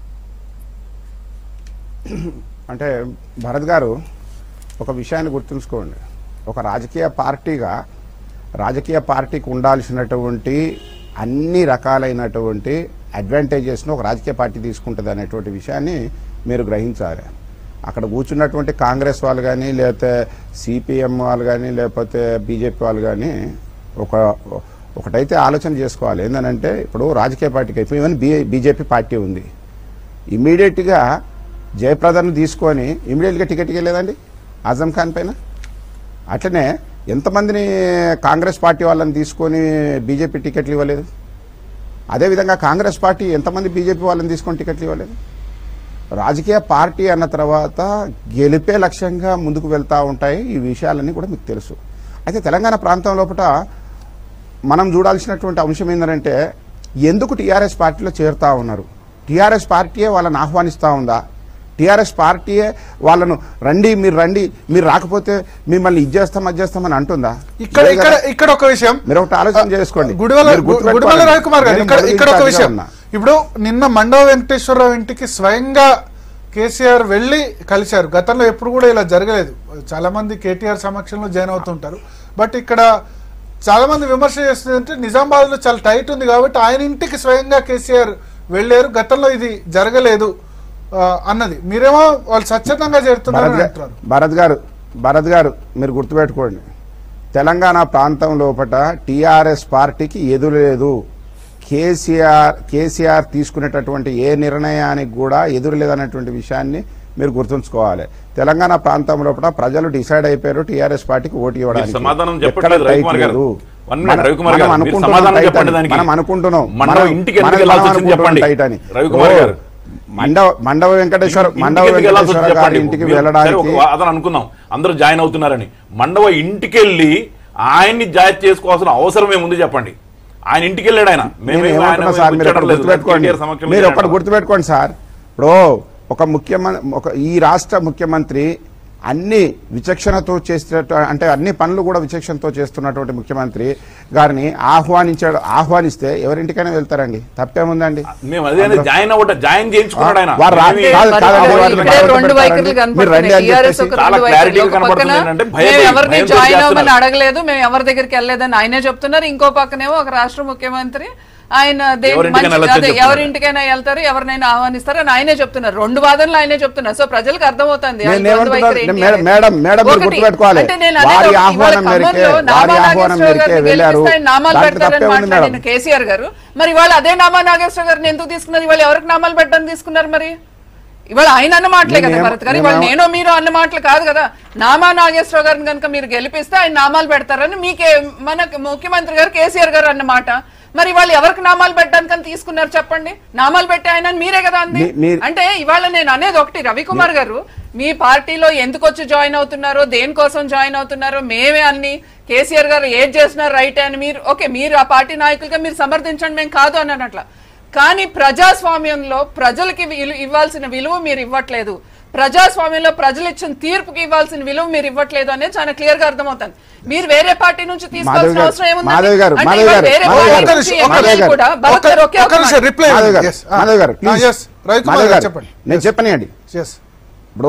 అంటే భరత్ గారు ఒక విషయాన్ని గుర్తుంచుకోండి ఒక రాజకీయ పార్టీగా రాజకీయ పార్టీకి ఉండాల్సినటువంటి అన్ని రకాలైనటువంటి అడ్వాంటేజెస్ను ఒక రాజకీయ పార్టీ తీసుకుంటుంది అనేటువంటి విషయాన్ని మీరు గ్రహించాలి అక్కడ కూర్చున్నటువంటి కాంగ్రెస్ వాళ్ళు కానీ లేకపోతే సిపిఎం వాళ్ళు కానీ లేకపోతే బీజేపీ వాళ్ళు కానీ ఒక ఒకటైతే ఆలోచన చేసుకోవాలి ఏంటంటే ఇప్పుడు రాజకీయ పార్టీకి అయిపోయి ఈవెన్ బీ బీజేపీ పార్టీ ఉంది ఇమీడియట్గా జయప్రదను తీసుకొని ఇమీడియట్గా టికెట్ ఇవ్వలేదండి ఆజం ఖాన్ పైన అట్లనే ఎంతమందిని కాంగ్రెస్ పార్టీ వాళ్ళని తీసుకొని బీజేపీ టికెట్లు ఇవ్వలేదు అదేవిధంగా కాంగ్రెస్ పార్టీ ఎంతమంది బీజేపీ వాళ్ళని తీసుకొని టికెట్లు ఇవ్వలేదు రాజకీయ పార్టీ అన్న తర్వాత గెలిపే లక్ష్యంగా ముందుకు వెళ్తూ ఉంటాయి ఈ విషయాలన్నీ కూడా మీకు తెలుసు అయితే తెలంగాణ ప్రాంతం లోపల మనం చూడాల్సినటువంటి అంశం ఏంటంటే ఎందుకు టీఆర్ఎస్ పార్టీలో చేరుతా ఉన్నారు టీఆర్ఎస్ పార్టీయే వాళ్ళని ఆహ్వానిస్తూ ఉందా టీఆర్ఎస్ పార్టీయే వాళ్ళను రండి మీరు రండి మీరు రాకపోతే మిమ్మల్ని ఇది చేస్తాం అది చేస్తామని అంటుందా ఇక్కడ లేదు ఇక్కడ కదా? ఇక్కడ ఒక విషయం మీరు ఒకటి ఆలోచన చేసుకోండి గుడివల మీరు గుర్తుపెట్టుకోండి. గుడివల రవికుమార్ గారు నేను ఇక్కడ మొదటి ఇక్కడ ఒక నుంచి విషయం ఉన్నా. ఇప్పుడు నిన్న మండవ వెంకటేశ్వరరావు ఇంటికి స్వయంగా కేసీఆర్ వెళ్ళి కలిశారు గతంలో ఎప్పుడు కూడా ఇలా జరగలేదు చాలా మంది కేటీఆర్ సమక్షంలో జాయిన్ అవుతుంటారు బట్ ఇక్కడ చాలా మంది విమర్శ చేస్తుందంటే నిజామాబాద్ లో చాలా టైట్ ఉంది కాబట్టి ఆయన ఇంటికి స్వయంగా కేసీఆర్ వెళ్ళారు గతంలో ఇది జరగలేదు ఆ, అన్నది మీరేమో వాళ్ళు స్వచ్ఛందంగా చేరుతున్నారు భరత్ గా- అంటున్నారు భరత్ గారు భరత్ గారు మీరు గుర్తుపెట్టుకోండి తెలంగాణ ప్రాంతం లోపల టీఆర్ఎస్ పార్టీకి ఎదురు లేదు కేసీఆర్ కేసీఆర్ తీసుకునేటటువంటి ఏ నిర్ణయానికి కూడా ఎదురు లేదన్నటువంటి విషయాన్ని మీరు గుర్తుంచుకోవాలి తెలంగాణ ప్రాంతం లోపల ప్రజలు డిసైడ్ అయిపోయారు టీఆర్ఎస్ పార్టీకి ఓటు ఇవ్వడానికి మీరు సమాధానం ఎక్కడ చెప్పట్లేదు టైట్ రవికుమార్ గారు. లేదు. One minute, మన- రవికుమార్ మనం గారు, మీరు అనుకుంటున్నాం సమాధానం టైట్ చెప్పండి అని. దానికి. మనం అనుకుంటున్నాం మండవ మనం- ఇంటికి ఎందుకు మనం వెళ్ళాల్సి వచ్చింది అనుకుంటున్నాం చెప్పండి. టైట్ అని. రవికుమార్ ఓ, గారు. మండవ మండవ వెంకటేశ్వర ఇంటికి మండవ ఎందుకు వెళ్ళాల్సి వెంకటేశ్వర వచ్చింది గారి చెప్పండి. ఇంటికి మీరు- సరే, వెళ్ళడానికి ఒక అతను అనుకుందాం అందరూ జాయిన్ అవుతున్నారని మండవ ఇంటికి వెళ్ళి ఆయన్ని జాయిన్ చేసుకోవాల్సిన అవసరం ఏముంది చెప్పండి ఆయన ఇంటికి వెళ్ళాడు ఆయన నేను మేమేమో ఆయన ఏమంటున్నా సార్ మీరు కూర్చోడం ఒకటి లేదు. గుర్తుపెట్టుకోండి కేటీఆర్ సమక్షంలో మీరు ఒకటి చేయడం. గుర్తుపెట్టుకోండి సార్ ఇప్పుడు ఒక ముఖ్యమంత్రి ఒక ఈ రాష్ట్ర ముఖ్యమంత్రి అన్ని విచక్షణతో చేసే అంటే అన్ని పనులు కూడా విచక్షణతో చేస్తున్నటువంటి ముఖ్యమంత్రి గారిని ఆహ్వానించాడు ఆహ్వానిస్తే ఎవరింటికైనా వెళ్తారండి తప్పేముందండి మేము అదే అనేది జాయిన్ అవ్వట జాయిన్ చేయించుకున్నాడు ఆయన వారు రా- మేమేమి- కాదు, కాదండి, మరి వారు ఇక్కడే ఎవరు రెండు వైఖరులు పెడతారండి? మీరు రండి కనపడుతున్నాయి అని టీఆర్ఎస్ చెప్పేసి ఒక చాలా రెండు clarity వైఖరులు. ఒక కనపడుతుంది పక్కన ఏంటంటే భయం- మేము ఎవరిని భయంతో జాయిన్ అవ్వమని చేస్తున్నారు. అడగలేదు మేము ఎవరి దగ్గరికి వెళ్ళలేదని ఆయనే చెప్తున్నారు ఇంకో పక్కనేమో ఒక రాష్ట్ర ముఖ్యమంత్రి ఆయన దే- ఎవరింటికైనా మంచి- వెళ్ళొచ్చని అదే, చెప్తున్నారు. ఎవరింటికైనా వెళ్తారు ఎవరినైనా ఆహ్వానిస్తారు అని ఆయనే చెప్తున్నారు రెండు వాదనలు ఆయనే చెప్తున్నారు సో ప్రజలకు అర్థమవుతుంది నేను ఆయన ద్వంద్వ ఏమంటున్నాను? వైఖరి ఏంటి మేడం- అనేది. మేడం మేడం మీరు ఒకటి, గుర్తుపెట్టుకోవాలి అంటే నేను అనేది వారి ఒకటి, ఇవాళ ఆహ్వానం మేరకే ఖమ్మంలో వారి నామా ఆహ్వానం నాగేశ్వరరావు మేరకే గారిని వెళ్ళారు గెలిపిస్తే ఆయన నామాలు దాంట్లో పెడతారని తప్పే ఉంది మాట్లాడిన మేడం కేసీఆర్ గారు మరి ఇవాళ అదే నామా నాగేశ్వర గారిని ఎందుకు తీసుకున్నారు ఇవాళ ఎవరికి నామాలు పెట్టని తీసుకున్నారు మరి ఇవాళ ఆయన అన్న మాటలే కదా నేనేం- భరత్ గారు ఇవాళ నేనేం- నేను మీరు అన్న మాటలు కాదు కదా నామా నాగేశ్వరరావు గారిని కనుక మీరు గెలిపిస్తే ఆయన నామాలు పెడతారని మీకే మన ముఖ్యమంత్రి గారు కేసీఆర్ గారు అన్న మాట మరి వాళ్ళు ఎవరికి నామాలు పెట్టడానికని తీసుకున్నారు చెప్పండి నామాలు పెట్టే ఆయన మీరే కదా అంది మీ- మీరు- అంటే ఇవాళ నేను అనేది ఒకటి రవికుమార్ గారు మీ పార్టీలో ఎందుకు వచ్చి జాయిన్ అవుతున్నారో దేనికోసం జాయిన్ అవుతున్నారో మేమే అన్ని కేసీఆర్ గారు ఏది చేసినారు రైట్ అని మీరు ఓకే మీరు ఆ పార్టీ నాయకులుగా మీరు సమర్థించండి మేము కాదు అని అన్నట్ల కానీ ప్రజాస్వామ్యంలో ప్రజలకి విలు- ఇవ్వాల్సిన విలువ మీరు ఇవ్వట్లేదు ప్రజాస్వామ్యంలో ప్రజలు ఇచ్చిన తీర్పుకి ఇవ్వాల్సిన విలువ మీరు ఇవ్వట్లేదు అనేది చాలా క్లియర్ గా అర్థమవుతుంది మీరు వేరే పార్టీ నుంచి తీసుకోవాల్సిన గారు, అవసరం ఏముంది మాధవ్ గారు, అంటే మాధవ్ ఇవాళ గారు, వేరే మాధవ్ పార్టీ గారు, నుంచి ఒక్క ఎమ్మెల్యేలు నిమిషం, కూడా భరత్ గారు ఒకే ఒక్క ఒక నిమిషం మాట. రిప్లై మాధవ్ గారు Yes. Ah. మాధవ్ గారు Ah, please yes. Ravikumar Madhav గారు గారు చెప్పండి నేను చెప్పనియండి ఎస్ ఇప్పుడు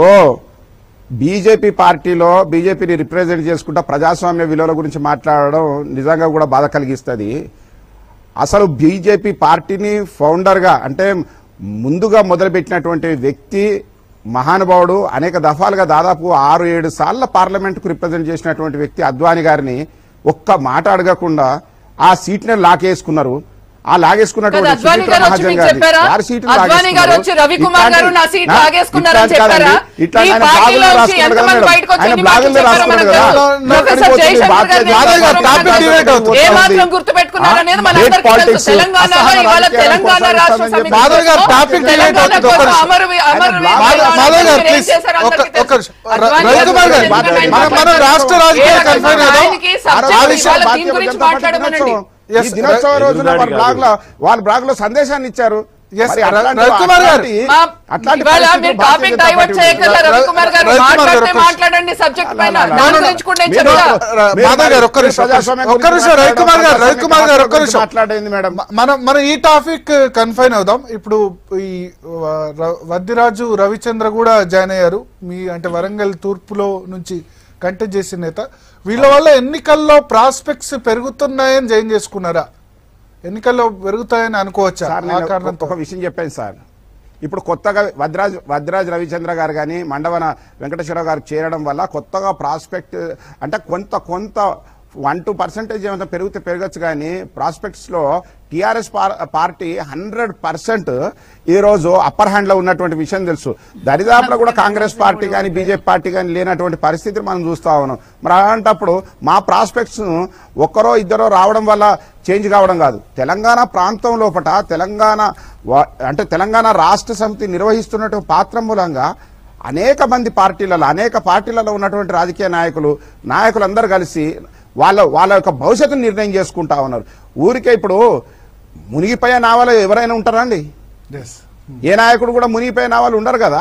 బీజేపీ పార్టీలో బీజేపీని రిప్రజెంట్ చేసుకుంటా ప్రజాస్వామ్య విలువల గురించి మాట్లాడడం నిజంగా కూడా బాధ కలిగిస్తుంది అసలు బీజేపీ పార్టీని ఫౌండర్గా అంటే ముందుగా మొదలుపెట్టినటువంటి వ్యక్తి మహానుభావుడు అనేక దఫాలుగా దాదాపు ఆరు ఏడు సార్ల పార్లమెంట్కు రిప్రజెంట్ చేసినటువంటి వ్యక్తి అద్వానీ గారిని ఒక్క మాట అడగకుండా ఆ సీట్ని లాకేసుకున్నారు ఆ లాగేసుకున్నటువంటి కదా, అద్వానీ సుమిత్రా గారు వచ్చి మహాజన్ మీకు గారిని చెప్పారా? వారి సీటును అద్వానీ గారు లాగేసుకున్నారు. వచ్చి రవికుమార్ గారు నా సీట్ ఇట్లాంటి- లాగేసుకున్నారని ఇట్లాంటి చెప్పారా? కాదండి. ఇట్లాంటి ఈ ఆయన పార్టీలో బ్లాగుల్లో వచ్చి రాసుకున్నాడు ఎంతమంది కదా బయటకు వచ్చి ఆయన ఎన్ని బ్లాగుల్లో మాటలు చెప్పారో రాసుకున్నాడు మనకు కదా. తెలుసు. నా ప్రొఫెసర్ అక్కడికి వచ్చి జయశంకర్ భారతీయ గారిని జనతా మాధవ్ గారు ఎవరు టాపిక్ మాట్లాడారు? డిబేట్ అవుతుంది. ఏ మాత్రం గుర్తుపెట్టుకున్నారు అనేది మన State అందరికీ తెలుసు. politics, తెలంగాణలో అసహన ఇవాళ రాజకీయాలను తెలంగాణ రాష్ట్ర కొనసాగిస్తామని సమితి చెప్పి మాధవ్ గారు కోసం టాపిక్ డిబేట్ తెలంగాణ అవుతుంది. ఒక్క కోసం నిమిషం. అమరవీ- అమరవీరులు మాధవ్ వాళ్ళు మాధవ్ గారు ఏం ప్లీజ్ చేశారో ఒక్క అందరికీ ఒక్క తెలుసు. నిమిషం. అద్వానీ రవికుమార్ గారు ఎందుకు ఆయన మన మన మాట్లాడారు? రాష్ట్ర ఏ రాజకీయాలు రకంగా కన్ఫైన్ అవుదాం ఆయనకి ఆ సబ్జెక్ట్ రోజు విషయం ఇవాళ భారతీయ దీని గురించి జనతా పార్టీ మాట్లాడమనండి దినోత్సవం. Yes, ఈ దినోత్సవ ర- రోజున ఎదురుదాడి వారి కాదు. బ్లాగ్ లో వాళ్ళ బ్లాగ్ లో సందేశాన్ని ఇచ్చారు Yes, మరి ర- అట్లాంటి- రవికుమార్ గారు. అట్లాంటి- మా- అట్లాంటి ఇవాళ పరిస్థితులు మీరు Bharatiya topic Janata divert party చేయగలరా ర- రవికుమార్ గారు రవికుమార్ గారు మాట్లాడితే ఒక్క నిమిషం. మాట్లాడండి సబ్జెక్ట్ అలా, పైన అలా, అలా. దాని గురించి కూడా నేను మీరు- చెప్తా ర- మీరు మాధవ్ గారు ఒక్క మరి నిమిషం ప్రజాస్వామ్యం ఒక్క నిమిషం గురించి రవికుమార్ గారు మాట్లాడడం, రవికుమార్ గారు ఒక్క గురించి నిమిషం మాట్లాడేది మేడం మ- మనం మనం ఈ టాపిక్ కన్ఫైన్ అవుదాం ఇప్పుడు ఈ వ- ర- వద్దిరాజు రవిచంద్ర కూడా జాయిన్ అయ్యారు మీ అంటే వరంగల్ తూర్పులో నుంచి కంటెస్ట్ చేసిన నేత వీళ్ళ వల్ల ఎన్నికల్లో ప్రాస్పెక్ట్స్ పెరుగుతున్నాయని జాయిన్ చేసుకున్నారా ఎన్నికల్లో పెరుగుతాయని అనుకోవచ్చా సార్ ఆ నేను కారణంతో ఒక విషయం చెప్పాను సార్ ఇప్పుడు కొత్తగా వద్రాజ్ వద్రాజ్ రవిచంద్ర గారు కానీ మండవన వెంకటేశ్వరరావు గారు చేరడం వల్ల కొత్తగా ప్రాస్పెక్ట్ అంటే కొంత కొంత వన్ టూ పర్సెంటేజ్ ఏమైనా పెరిగితే పెరగచ్చు కానీ ప్రాస్పెక్ట్స్ లో టిఆర్ఎస్ పార్టీ హండ్రెడ్ పర్సెంట్ ఈ రోజు అప్పర్ హ్యాండ్ లో ఉన్నటువంటి విషయం తెలుసు దరిదాపులో కూడా కాంగ్రెస్ పార్టీ కానీ బీజేపీ పార్టీ కానీ లేనటువంటి పరిస్థితిని మనం చూస్తా ఉన్నాం మరి అలాంటప్పుడు మా ప్రాస్పెక్ట్స్ ఒక్కరో ఇద్దరో రావడం వల్ల చేంజ్ కావడం కాదు తెలంగాణ ప్రాంతం లోపట తెలంగాణ వా- అంటే తెలంగాణ రాష్ట్ర సమితి నిర్వహిస్తున్నటువంటి పాత్ర మూలంగా అనేక మంది పార్టీలలో అనేక పార్టీలలో ఉన్నటువంటి రాజకీయ నాయకులు నాయకులందరూ కలిసి వాళ్ళ వాళ్ళ యొక్క భవిష్యత్తును నిర్ణయం చేసుకుంటా ఉన్నారు ఊరికే ఇప్పుడు మునిగిపోయే నావలు ఎవరైనా ఉంటారా అండి ఎస్ ఏ నాయకుడు కూడా మునిగిపోయే నావలు ఉండరు కదా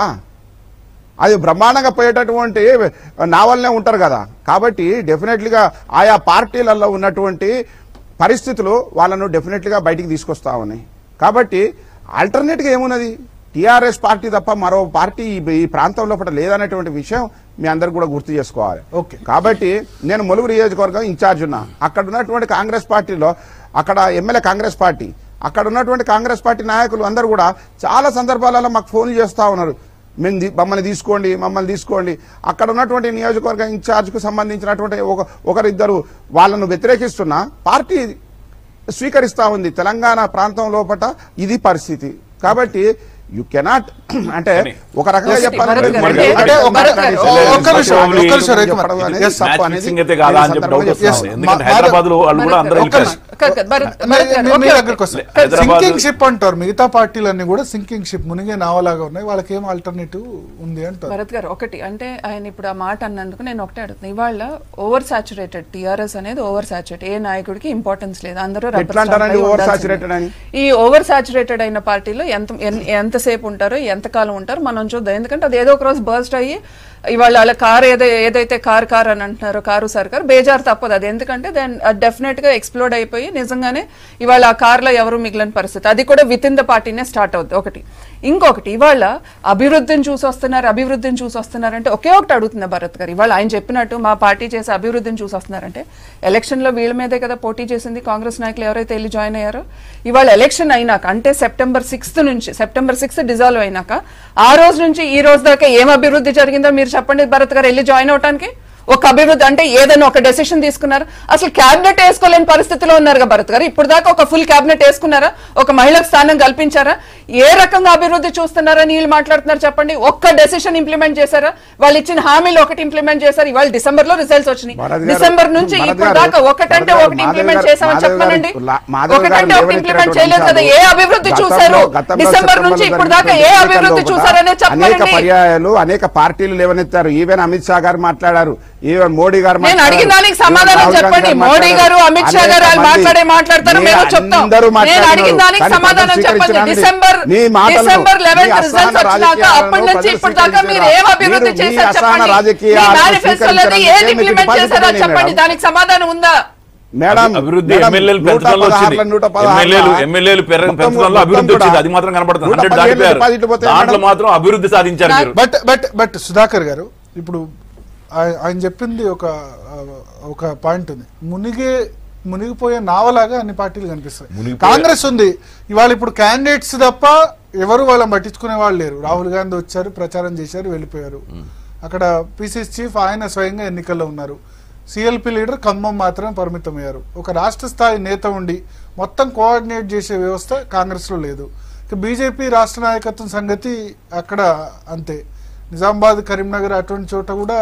అది బ్రహ్మాండంగా పోయేటటువంటి నావల్నే ఉంటారు కదా కాబట్టి డెఫినెట్లీగా ఆయా పార్టీలలో ఉన్నటువంటి పరిస్థితులు వాళ్ళను డెఫినెట్లీగా బయటికి తీసుకొస్తా ఉన్నాయి కాబట్టి ఆల్టర్నేట్గా ఏమున్నది టీఆర్ఎస్ పార్టీ తప్ప మరో పార్టీ ఈ- ఈ ప్రాంతం లోపల లేదనేటువంటి విషయం మీ అందరు కూడా గుర్తు చేసుకోవాలి ఓకే. కాబట్టి నేను ములుగు నియోజకవర్గం ఇన్ఛార్జ్ ఉన్నా అక్కడ ఉన్నటువంటి కాంగ్రెస్ పార్టీలో అక్కడ ఎమ్మెల్యే కాంగ్రెస్ పార్టీ అక్కడ ఉన్నటువంటి కాంగ్రెస్ పార్టీ నాయకులు అందరూ కూడా చాలా సందర్భాలలో మాకు ఫోన్లు చేస్తా ఉన్నారు మేము తీ- మమ్మల్ని తీసుకోండి మమ్మల్ని తీసుకోండి అక్కడ ఉన్నటువంటి నియోజకవర్గ ఇన్ఛార్జ్కు సంబంధించినటువంటి ఒక ఒకరిద్దరు వాళ్ళను వ్యతిరేకిస్తున్న పార్టీ స్వీకరిస్తా ఉంది తెలంగాణ ప్రాంతం లోపట ఇది పరిస్థితి కాబట్టి యు కెనాట్ అంటే ఒక రకంగా Yes, చెప్పాలంటే భరత్ గారు, మరి అంటే- అంటే ఒక భరత్ రకంగా గారు, చెప్పాలి. ఒక్క నిమిషం, ఒక్క నిమిషం, రేఖ చెప్పడం మరి. అనేది Yes, తప్పు మ్యాచ్ అనేది ఫిక్సింగ్ అయితే కాదా అని చెప్పి డౌట్ నేను వస్తా ఉంది. సందర్భంగా ఎందుకంటే మా- హైదరాబాద్ లో వాళ్ళు కూడా అందరూ ఒక్క వెళ్ళిపోయారు నిమిషం. కాదు, కాదు, భరత్- భరత్ గారు, మీ- మీ ఓకే, దగ్గరికి ఓకే. వస్తా. హైదరాబాద్ సింకింగ్ షిప్ అంటారు మిగతా పార్టీలన్నీ కూడా సింకింగ్ షిప్ మునిగే నావలాగా ఉన్నాయి వాళ్ళకి ఏం ఆల్టర్నేటివ్ ఉంది అంటారు భరత్ గారు ఒకటి అంటే ఆయన ఇప్పుడు ఆ మాట అన్నందుకు నేను ఒకటే అడుగుతున్నా ఇవాళ ఓవర్ సాచురేటెడ్ టిఆర్ఎస్ అనేది ఓవర్ సాచురేటెడ్ ఏ నాయకుడికి ఇంపార్టెన్స్ లేదు అందరూ rubber ఎట్లా అంటారండి stamp అయి over ఉండాల్సిందే. saturated అని? ఈ ఓవర్ సాచురేటెడ్ అయిన పార్టీలో ఎంత ఎన్- ఎంతసేపు ఉంటారో ఎంతకాలం ఉంటారో మనం చూద్దాం ఎందుకంటే అది ఏదో ఒక రోజు బర్స్ట్ అయ్యి ఇవాళ వాళ్ళ కార్ ఏదో ఏదైతే కార్ కార్ అని అంటున్నారో కారు సర్కార్ బేజారు తప్పదు అది ఎందుకంటే దెన్ డెఫినెట్ గా ఎక్స్ప్లోడ్ అయిపోయి నిజంగానే ఇవాళ ఆ కార్లో ఎవరు మిగిలిన పరిస్థితి అది కూడా విత్ ఇన్ ద పార్టీనే స్టార్ట్ అవుద్ది ఒకటి ఇంకొకటి ఇవాళ అభివృద్ధిని చూసి వస్తున్నారు అభివృద్ధిని చూసి వస్తున్నారంటే ఒకే ఒకటి అడుగుతున్నా భరత్ గారు ఇవాళ ఆయన చెప్పినట్టు మా పార్టీ చేసే అభివృద్ధిని చూసి వస్తున్నారంటే ఎలక్షన్లో వీళ్ళ మీదే కదా పోటీ చేసింది కాంగ్రెస్ నాయకులు ఎవరైతే వెళ్ళి జాయిన్ అయ్యారో ఇవాళ ఎలక్షన్ అయినాక అంటే సెప్టెంబర్ సిక్స్త్ నుంచి సెప్టెంబర్ సిక్స్త్ డిజాల్వ్ అయినాక ఆ రోజు నుంచి ఈ రోజు దాకా ఏం అభివృద్ధి జరిగిందో మీరు చెప్పండి భరత్ గారు వెళ్ళి జాయిన్ అవడానికి ఒక అభివృద్ధి అంటే ఏదైనా ఒక డెసిషన్ తీసుకున్నారు అసలు క్యాబినెట్ వేసుకోలేని పరిస్థితిలో ఉన్నారు కదా భరత్ గారు ఇప్పుడు దాకా ఒక ఫుల్ క్యాబినెట్ వేసుకున్నారా ఒక మహిళకు స్థానం కల్పించారా ఏ రకంగా అభివృద్ధి చూస్తున్నారని వీళ్ళు మాట్లాడుతున్నారు చెప్పండి ఒక్క డెసిషన్ ఇంప్లిమెంట్ చేశారా వాళ్ళు ఇచ్చిన హామీలు ఒకటి ఇంప్లిమెంట్ చేశారు ఇవాళ డిసెంబర్ లో రిజల్ట్స్ వచ్చినాయి భరత్ గారు, డిసెంబర్ నుంచి భరత్ ఇప్పుడు గారు, దాకా ఒకటంటే భరత్ గారు, ఒకటి ఇంప్లిమెంట్ మాధవ్ చేశామని గారు, చెప్పమనండి లా- మాధవ్ గారు ఒకటంటే ఒకటి ఇంప్లిమెంట్ చేయలేదు కదా ఏ అభివృద్ధి గతంలో- చూశారు గతంలో డిసెంబర్ నుంచి సెప్టెంబర్లో ఇప్పుడు దాకా ఏ జరిగినటువంటి అభివృద్ధి ఎన్నికల్లో చూసారనే కూడా అనేక చెప్పండి పర్యాయాలు అనేక పార్టీలు లేవనెత్తారు ఈవెన్ అమిత్ షా గారు మాట్లాడారు ఈవెన్ మోడీ గారు నేను మాట్లాడారు. అడిగిన దానికి ఈవెన్ సమాధానం రాహుల్ గాంధీ చెప్పండి. గారు మోడీ మాట్లాడారు. గారు, అమిత్ షా అనేక గారు వాళ్ళు మంది. మాట్లాడే మాట్లాడతారు, మీ మేము చెప్తాం. అందరూ నేను మాట్లాడినారు. అడిగిన దానికి కానీ సమాధానం ప్రజలు చెప్పండి. స్వీకరించడానికి డిసెంబర్ మీ మాటలను, డిసెంబర్ మీ 11th అసహన రిజల్ట్స్ వచ్చినాక రాజకీయాలను అప్పటి నుంచి ప్రజలు ఇప్పుడు దాకా మీరు స్వీకరించారా? ఏం అభివృద్ధి మీరు మీ చేశారు అసహన చెప్పండి మీ రాజకీయాలను మేనిఫెస్టోలో ఏది స్వీకరించడానికి ఇంప్లిమెంట్ మీకు చేశారో బాధ్యత చెప్పండి లేదు. దానికి సమాధానం ఉందా మేడం అభివృద్ధి మేడం, ఎమ్మెల్యేలు నూట పెంచడంలో వచ్చింది పదహారుల నూట పదహారుల ఎమ్మెల్యేలు ఎమ్మెల్యేలు పెరగ- మొత్తం- పెంచడంలో మొత్తం అభివృద్ధి కూడా వచ్చింది అది మాత్రం కనబడుతుంది నూట హండ్రెడ్ పదిహేను దాటిపోయారు డిపాజిట్లు పోతే దాంట్లో మేడం. మాత్రం అభివృద్ధి సాధించారు మీరు బట్ బట్ బట్ సుధాకర్ గారు ఇప్పుడు ఆయ- ఆయన చెప్పింది ఒక ఆ, ఒక పాయింట్ ఉంది మునిగే మునిగిపోయే నావలాగా అన్ని పార్టీలు కనిపిస్తాయి మునిగిపోయే- కాంగ్రెస్ ఉంది ఇవాళ ఇప్పుడు క్యాండిడేట్స్ తప్ప ఎవరు వాళ్ళని పట్టించుకునే వాళ్ళు లేరు రాహుల్ గాంధీ వచ్చారు ప్రచారం చేశారు వెళ్ళిపోయారు అక్కడ పిసిసి చీఫ్ ఆయన స్వయంగా ఎన్నికల్లో ఉన్నారు సిఎల్పి లీడర్ ఖమ్మం మాత్రమే పరిమితమయ్యారు ఒక రాష్ట్ర స్థాయి నేత ఉండి మొత్తం కోఆర్డినేట్ చేసే వ్యవస్థ కాంగ్రెస్ లో లేదు ఇక బీజేపీ రాష్ట్ర నాయకత్వం సంగతి అక్కడ అంతే నిజామాబాద్ కరీంనగర్ అటువంటి చోట కూడా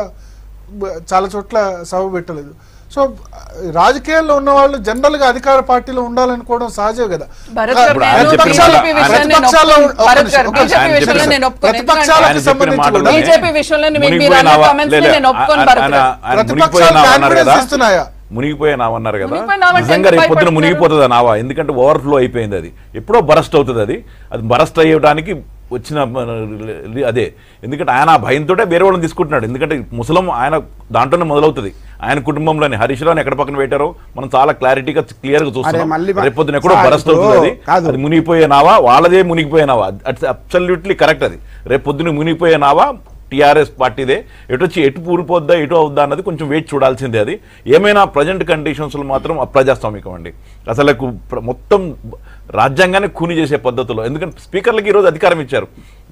బ- చాలా చోట్ల సభ పెట్టలేదు సో రాజకీయాల్లో ఉన్న వాళ్ళు జనరల్ గా అధికార పార్టీలో ఉండాలనుకోవడం సహజం కదా భరత్ గారు, ఇప్పుడు ఆయన నేను చెప్పిన BJP మాట- విషయాన్ని నేను ప్రతిపక్షాల్లో- ఒప్పుకోను. ఒక్క భరత్ నిమిషం, గారు, ఒక్క BJP ఆయన విషయంలో చెప్పిన- నేను ఒప్పుకోను. ప్రతిపక్షాలకు ఆయన చెప్పిన సంబంధించి మాటలు కూడా BJP విషయంలో మీరు- మీరు మునిగిపోయిన అన్న నావ- comments ని లే, లే, నేను ఒప్పుకోను ఆయన- భరత్ ఆయన- గారు. ఆయన ప్రతిపక్షాలు మునిగిపోయిన నావ అన్నారు కాన్ఫిడెన్స్ కదా ఇస్తున్నాయా? మునిగిపోయే నావ అన్నారు కదా మునిగిపోయిన నావ అంటే నిజంగా ఎందుకు రేపు పొద్దున భయపడుతున్నారు? మునిగిపోతుంది ఆ నావ ఎందుకంటే ఓవర్ఫ్లో అయిపోయింది అది ఎప్పుడో బరస్ట్ అవుతుంది అది అది బరస్ట్ అయ్యడానికి వచ్చిన మన అదే ఎందుకంటే ఆయన ఆ భయంతో వేరే వాళ్ళని తీసుకుంటున్నాడు ఎందుకంటే ముసలం ఆయన దాంట్లోనే మొదలవుతుంది ఆయన కుటుంబంలోనే హరీష్ రావుని ఎక్కడ పక్కన పెట్టారో మనం చాలా క్లారిటీగా క్లియర్ గా అరే చూస్తున్నాం మళ్ళీ మ- రేపు పొద్దున ఎక్కడో సార్, బరస్ట్ ఇప్పుడు అవుతుంది అది కాదు. అది మునిగిపోయే నావా వాళ్ళదే మునిగిపోయే నావా అట్స్ అబ్సల్యూట్లీ కరెక్ట్ అది రేపు పొద్దున మునిగిపోయే నావా టీఆర్ఎస్ పార్టీదే ఎటు వచ్చి ఎటు పూరిపోద్దా ఎటు అవుద్దా అన్నది కొంచెం వెయిట్ చూడాల్సిందే అది ఏమైనా ప్రజెంట్ కండిషన్స్లో మాత్రం అప్రజాస్వామికం అండి అసలు మొత్తం రాజ్యాంగాన్ని కూని చేసే పద్ధతిలో ఎందుకంటే స్పీకర్లకి ఈరోజు అధికారం ఇచ్చారు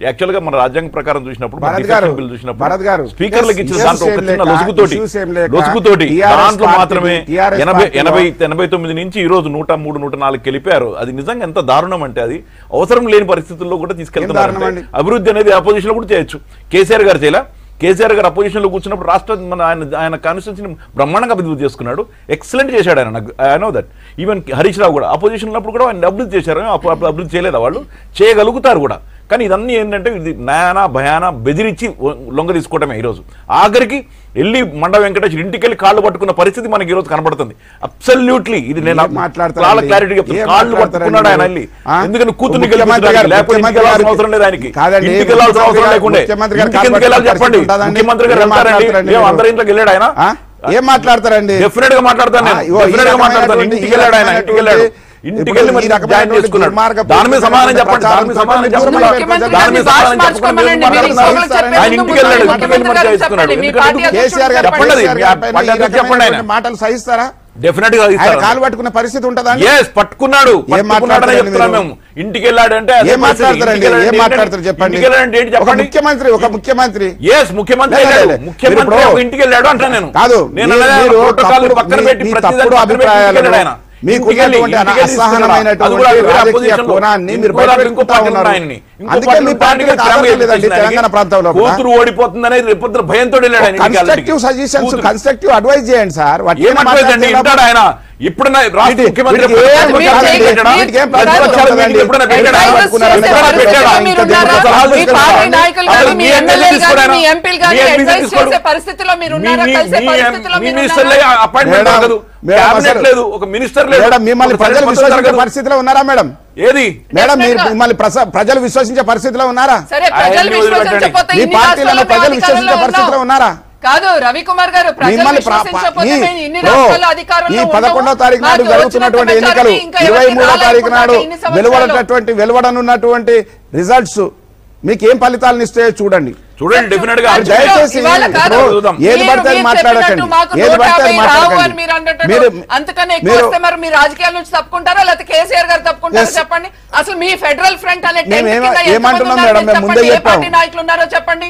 యాక్చువల్ గా మన రాజ్యాంగ ప్రకారం చూసినప్పుడు మన భరత్ గారు, defection bill చూసినప్పుడు భరత్ గారు, స్పీకర్లకు yes, ఇచ్చిన yes దాంట్లో ఒక ఏం చిన్న లేక, లొసుగుతోటి issues ఏం లేక, లొసుగుతోటి TRS దాంట్లో పార్టీని, మాత్రమే TRS ఎనభై పార్టీలో- ఎనభై ఎనభై తొమ్మిది నుంచి ఈ రోజు నూట మూడు నూట నాలుగు గెలిపారు అది నిజంగా ఎంత దారుణం అంటే అది అవసరం లేని పరిస్థితుల్లో కూడా దారుణం తీసుకెళ్తున్నారు అండి? అభివృద్ధి అనేది అపోజిషన్ లో కూడా చేయొచ్చు కేసీఆర్ గారు చేయలే కేసీఆర్ గారు అపోజిషన్ లో కూర్చున్నప్పుడు రాష్ట్ర మన ఆయన ఆయన కాన్స్టిట్యూన్సీని బ్రహ్మాండంగా అభివృద్ధి చేసుకున్నాడు ఎక్సలెంట్ చేశాడు ఆయన నాకు I know that even Harish Rao కూడా అపోజిషన్ ఉన్నప్పుడు కూడా ఆయన అభివృద్ధి చేశారు అప్పుడు అప్పుడు అభివృద్ధి చేయలేదా వాళ్ళు చేయగలుగుతారు కూడా కానీ ఇదన్నీ ఏంటంటే ఇది నయానా భయానా బెదిరించి ఒ- లొంగ తీసుకోవడమే ఈరోజు ఆఖరికి వెళ్ళి మండ వెంకటేశ్వర ఇంటికి వెళ్ళి కాళ్ళు పట్టుకున్న పరిస్థితి మనకి ఈరోజు కనబడుతుంది అబ్సల్యూట్లీ ఇది నేను ఏం మాట్లాడతారండి? క్లారిటీ చెప్తాను ఏం కాళ్ళు మాట్లాడతారండి పట్టుకున్నాడు ఆయన వెళ్ళి ఆ? ఎందుకని కూతుర్ని ముఖ్యమంత్రి గారు- గెలిపించడానికి లేకపోతే ఇంటికి ముఖ్యమంత్రి వెళ్ళాల్సిన గారికి- అవసరం లేదు ఆయనకి కాదండి, ఇంటికి వెళ్ళాల్సిన అవసరం ముఖ్యమంత్రి లేకుండే ముఖ్యమంత్రి గారు ఇంటికి ఎందుకు వెళ్ళాలి కాళ్ళు చెప్పండి పట్టుకుంటాదండి? ముఖ్యమంత్రి గారు ఏం వెళ్తారండి మాట్లాడతారండి ఏం మీరు? అందరి ఇంట్లోకి వెళ్ళాడు ఆయన ఆ? ఏం మాట్లాడతారండి డెఫినెట్ గా మాట్లాడతాను ఆ, నేను ఇగో ఈ డెఫినెట్ గా మాట్లాడతాను రకమైనటువంటి- ఇంటికి వెళ్ళాడు ఆయన ఇంటికి వెళ్ళాడు ఇంటికి ఇప్పుడు వెళ్ళి ఈ మరి రకమైనటువంటి జాయిన్ చేసుకున్నాడు దుర్మార్గపు దాని మీద సమాధానం చెప్పండి దాని మీద ప్రచారం సమాధానం చెప్పండి. చెప్పండి ముఖ్యమంత్రి దాని మీద గారిని భాష సమాధానం చెప్పకుండా మార్చుకోమనండి. మీరు మీరు మాట్లాడుతున్నారు. ఇంకొకరు చెప్పేది ఆయన ఇంటికి వెళ్ళాడు ఇంటికి వెళ్ళి మరి ముఖ్యమంత్రి చేసుకున్నాడు గారు ఎందుకంటే చెప్పండి. మీ కేసీఆర్ గారు చెప్పండి అది. కేసీఆర్ గారి పైన పడ్డ ఈ చెప్పండి ఆయన రకమైనటువంటి మాటలు సహిస్తారా డెఫినెట్ గా ఆయన ఇస్తారు కాలు పట్టుకునే పరిస్థితి ఉంటుందా ఎస్ పట్టుకున్నాడు పట్టుకున్నాడని మాట్లాడతారండి చెప్తున్నాం మీరు? మేము ఇంటికి వెళ్ళాడంటే అదే ఏం పరిస్థితి. మాట్లాడతారండి ఇంటికి వెళ్ళాడంటే ఏం ఏంటంటే- మాట్లాడతారు చెప్పండి ఇంటికి వెళ్ళాడంటే ఏంటి ఒక చెప్పండి ముఖ్యమంత్రి ఒక ముఖ్యమంత్రి ఎస్ ముఖ్యమంత్రి లే, లే, వెళ్ళాడు. లే. ముఖ్యమంత్రి మీరు ఒక ఇప్పుడు- ఇంటికి వెళ్ళాడు అంటున్నా నేను కాదు నేను మీరు- అన్నది మీరు ప్రోటోకాల్ తప్పుడు- పక్కన మీ- పెట్టి మీ ప్రతిదాన్ని తప్పుడు పక్కన పెట్టి ఇంటికి వెళ్ళాడు ఆయన. అభిప్రాయాలను మీకు ఇంటికి వెళ్ళి- ఉన్నటువంటి ఇంటికి వెళ్ళి అసహనమైనటువంటి అది కూడా వేరే రాజకీయ opposition లో. కోణాన్ని మీరు ఇంకో దాంట్లో బయటపెట్టుకుంటా ఇంకో పార్టీ ఉన్నారు. ఉన్నాయన్ని. ఇంకో అందుకే పార్టీ మీ ఉంటాయని పార్టీకి ప్రేమ ఆదరలేదండి చేపించిన తెలంగాణ ఆయనకి. ప్రాంతంలో కూడా. కూతురు ఓడిపోతుందనేది రేపొద్దున భయంతో వెళ్ళాడు ఆయన ఇంటికి కన్స్ట్రక్టివ్ వాళ్ళకి. సజెషన్స్ కూతురు- కన్స్ట్రక్టివ్ అడ్వైజ్ చేయండి సార్ వాటిని ఏం అడ్వైజ్ అండి మాట్లాడితే వింటాడు ఆయన ఇప్పుడు రాష్ట్ర వీటి- ముఖ్యమంత్రి వీటికి ఏం ఎప్పుడైనా మీరు పెట్టాడా? చేయండి. పెట్టాడా? వీటికి ఏం ప్రతిపక్షాల ప్రతిపక్షాలు మీటింగ్ ఎప్పుడైనా పెట్టాడా? Advisors చేసే ఎప్పుడైనా పరిస్థితిలో పెట్టాడా? మీరు ఇంకా ఉన్నారా? సలహాలు మీ ఇస్తున్నారా? పార్టీ నాయకులు అసలు కానీ, మీ మీ ఎమ్మెల్యేలు ఎమ్మెల్యే కానీ, తీసుకోరా? మీ ఎంపీలు కానీ మీ ఎంపీ advise తీసుకోరు. చేసే పరిస్థితిలో మీరు ఉన్నారా? మీ- కలిసే మీ- పరిస్థితిలో మీ మీరు మినిస్టర్లే ఉన్నారా? అపాయింట్మెంట్ మేడం, జరగదు మేడం క్యాబినెట్ అసలు- లేదు ఒక మినిస్టర్ లేదు మేడం మిమ్మల్ని ఒక ప్రజలు సర్పంచ్ విశ్వసించే జరగదు. పరిస్థితిలో ఉన్నారా మేడం ఏది మేడం మీరు Definitely గా. మిమ్మల్ని ప్రస- ప్రజలు విశ్వసించే పరిస్థితిలో ఉన్నారా సరే ప్రజలు ఆయన్ని వదిలిపెట్టండి. విశ్వసించకపోతే మీ ఇన్ని పార్టీలను రాష్ట్రాల్లో మేము ప్రజలు విశ్వసించే అధికారంలో పరిస్థితిలో ఉన్నాం. ఉన్నారా కాదు రవికుమార్ గారు ప్రజలు మిమ్మల్ని ప్ర- విశ్వసించకపోతే ఈ- మేము ఇన్ని ఓ, రాష్ట్రాల్లో అధికారంలో ఈ ఉన్నాము. పదకొండో తారీఖు నాడు మాకు జరుగుతున్నటువంటి వచ్చిన ఎన్నికలు ప్రచారాన్ని ఇంకా ఇరవై ఎవరికి మూడో రాలేదు తారీఖు నాడు ఇన్ని సంవత్సరాలు. వెలువడేటటువంటి వెలువడనున్నటువంటి రిజల్ట్స్ మీకు ఏం ఫలితాలను ఇస్తాయో చూడండి చూడండి డెఫినెట్ గా అది దయచేసి ఇవాళ కాదు. ఇప్పుడు చూద్దాం. ఏది మీరు- పడితే అది మీరు మాట్లాడకండి చెప్పినట్టు మాకు ఏది నూట పడితే అది యాభై రావు అని మాట్లాడకండి మీరు అంటున్నారు. మీరు అంతకన్నా ఎక్కువ మీరు- వస్తే మరి మీరు రాజకీయాల నుంచి తప్పుకుంటారా లేకపోతే కేసీఆర్ గారు తప్పుకుంటారా Yes. చెప్పండి అసలు మీ ఫెడరల్ ఫ్రంట్ అనే మేము tent ఏమ- కింద ఎంతమంది ఏమంటున్నాం ఉన్నారో మేడం? మేము చెప్పండి. ముందే ఏ చెప్పాం. పార్టీ నాయకులు ఉన్నారో చెప్పండి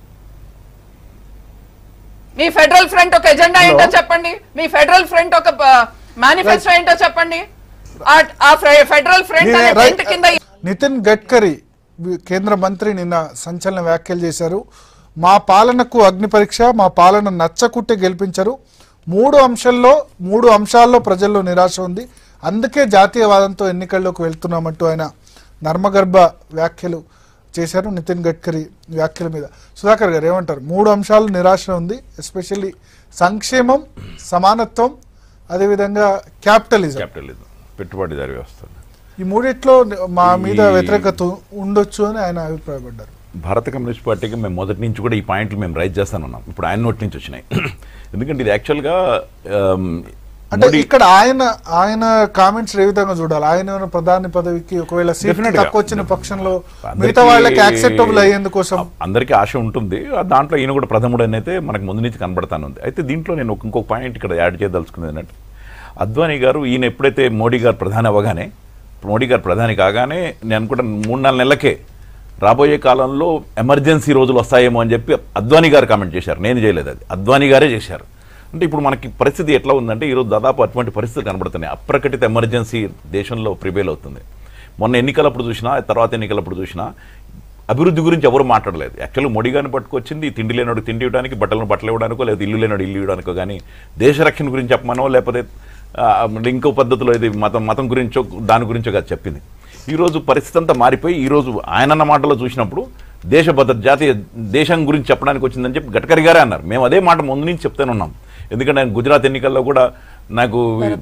మీ ఫెడరల్ ఫ్రంట్ ఒక ఎజెండా ఏంటో చెప్పండి మీ ఫెడరల్ ఫ్రంట్ ఒక మేనిఫెస్టో ఏంటో చెప్పండి ఆ- ఆ ఫెడరల్ ఫ్రంట్ అనే మీరే- టెంట్ కింద నితిన్ గడ్కరీ వి- కేంద్ర మంత్రి నిన్న సంచలన వ్యాఖ్యలు చేశారు మా పాలనకు అగ్ని పరీక్ష మా పాలన నచ్చకుట్టే గెలిపించరు మూడు అంశాల్లో మూడు అంశాల్లో ప్రజల్లో నిరాశ ఉంది అందుకే జాతీయవాదంతో ఎన్నికల్లోకి వెళ్తున్నామంటూ ఆయన నర్మగర్భ వ్యాఖ్యలు చేశారు నితిన్ గడ్కరీ వ్యాఖ్యల మీద సుధాకర్ గారు ఏమంటారు మూడు అంశాలు నిరాశ ఉంది ఎస్పెషల్లీ సంక్షేమం సమానత్వం అదేవిధంగా క్యాపిటలిజం క్యాపిటలిజం పెట్టుబడిదారి వ్యవస్థ ఈ మూడిట్లో మా మీద ఈ- వ్యతిరేకత ఉండొచ్చు అని ఆయన అభిప్రాయపడ్డారు భారత కమ్యూనిస్ట్ పార్టీకి మేము మొదటి నుంచి కూడా ఈ పాయింట్లు మేము రైజ్ చేస్తాను ఉన్నాం ఇప్పుడు ఆయన నోటి నుంచి వచ్చినాయి ఎందుకంటే ఇది యాక్చువల్గా ఆమ్, అంటే మోడీ ఇక్కడ ఆయన ఆయన కామెంట్స్ ఏ విధంగా చూడాలి ఆయన ఏమైనా ప్రధాని పదవికి ఒకవేళ సీట్ Definitely గా. తక్కువ వచ్చిన పక్షంలో అందరికీ- మిగతా వాళ్ళకి యాక్సెప్టబుల్ అయ్యేందుకోసం అందరికీ ఆశ ఉంటుంది ఆ దాంట్లో ఈయన కూడా ప్రథముడు అని అయితే మనకు ముందు నుంచి కనబడతాను ఉంది అయితే దీంట్లో నేను ఒక- ఇంకొక పాయింట్ ఇక్కడ యాడ్ చేయదలుచుకున్నది ఏంటంటే అద్వానీ గారు ఈయన ఎప్పుడైతే మోడీ గారు ప్రధాని అవ్వగానే మోడీ గారు ప్రధాని కాగానే నేను అనుకుంటా మూడు నాలుగు నెలలకే రాబోయే కాలంలో ఎమర్జెన్సీ రోజులు వస్తాయేమో అని చెప్పి అద్వానీ గారు కామెంట్ చేశారు నేను చేయలేదు అది అద్వానీ గారే చేశారు అంటే ఇప్పుడు మనకి పరిస్థితి ఎట్లా ఉందంటే ఈరోజు దాదాపు అటువంటి పరిస్థితులు కనబడుతున్నాయి అప్రకటిత ఎమర్జెన్సీ దేశంలో ప్రివేల్ అవుతుంది మొన్న ఎన్నికలప్పుడు చూసినా తర్వాత ఎన్నికలప్పుడు చూసినా అభివృద్ధి గురించి ఎవరు మాట్లాడలేదు యాక్చువల్గా మోడీ గారిని పట్టుకొచ్చింది తిండి లేనాడు తిండి ఇవ్వడానికి బట్టలను బట్టలు ఇవ్వడానికో లేదా ఇల్లు లేనాడు ఇల్లు ఇవ్వడానికో కానీ దేశ రక్షణ గురించి చెప్పమనో లేకపోతే ఆ, ఇంకో పద్ధతిలో ఇది మతం మతం గురించో దాని గురించో కాదు చెప్పింది ఈరోజు పరిస్థితి అంతా మారిపోయి ఈరోజు ఆయన అన్న మాటలో చూసినప్పుడు దేశ భద్రత జాతీయ దేశం గురించి చెప్పడానికి వచ్చిందని చెప్పి గడ్కరీ గారే అన్నారు మేము అదే మాట ముందు నుంచి చెప్తూనే ఉన్నాం ఎందుకంటే ఆయన గుజరాత్ ఎన్నికల్లో కూడా నాకు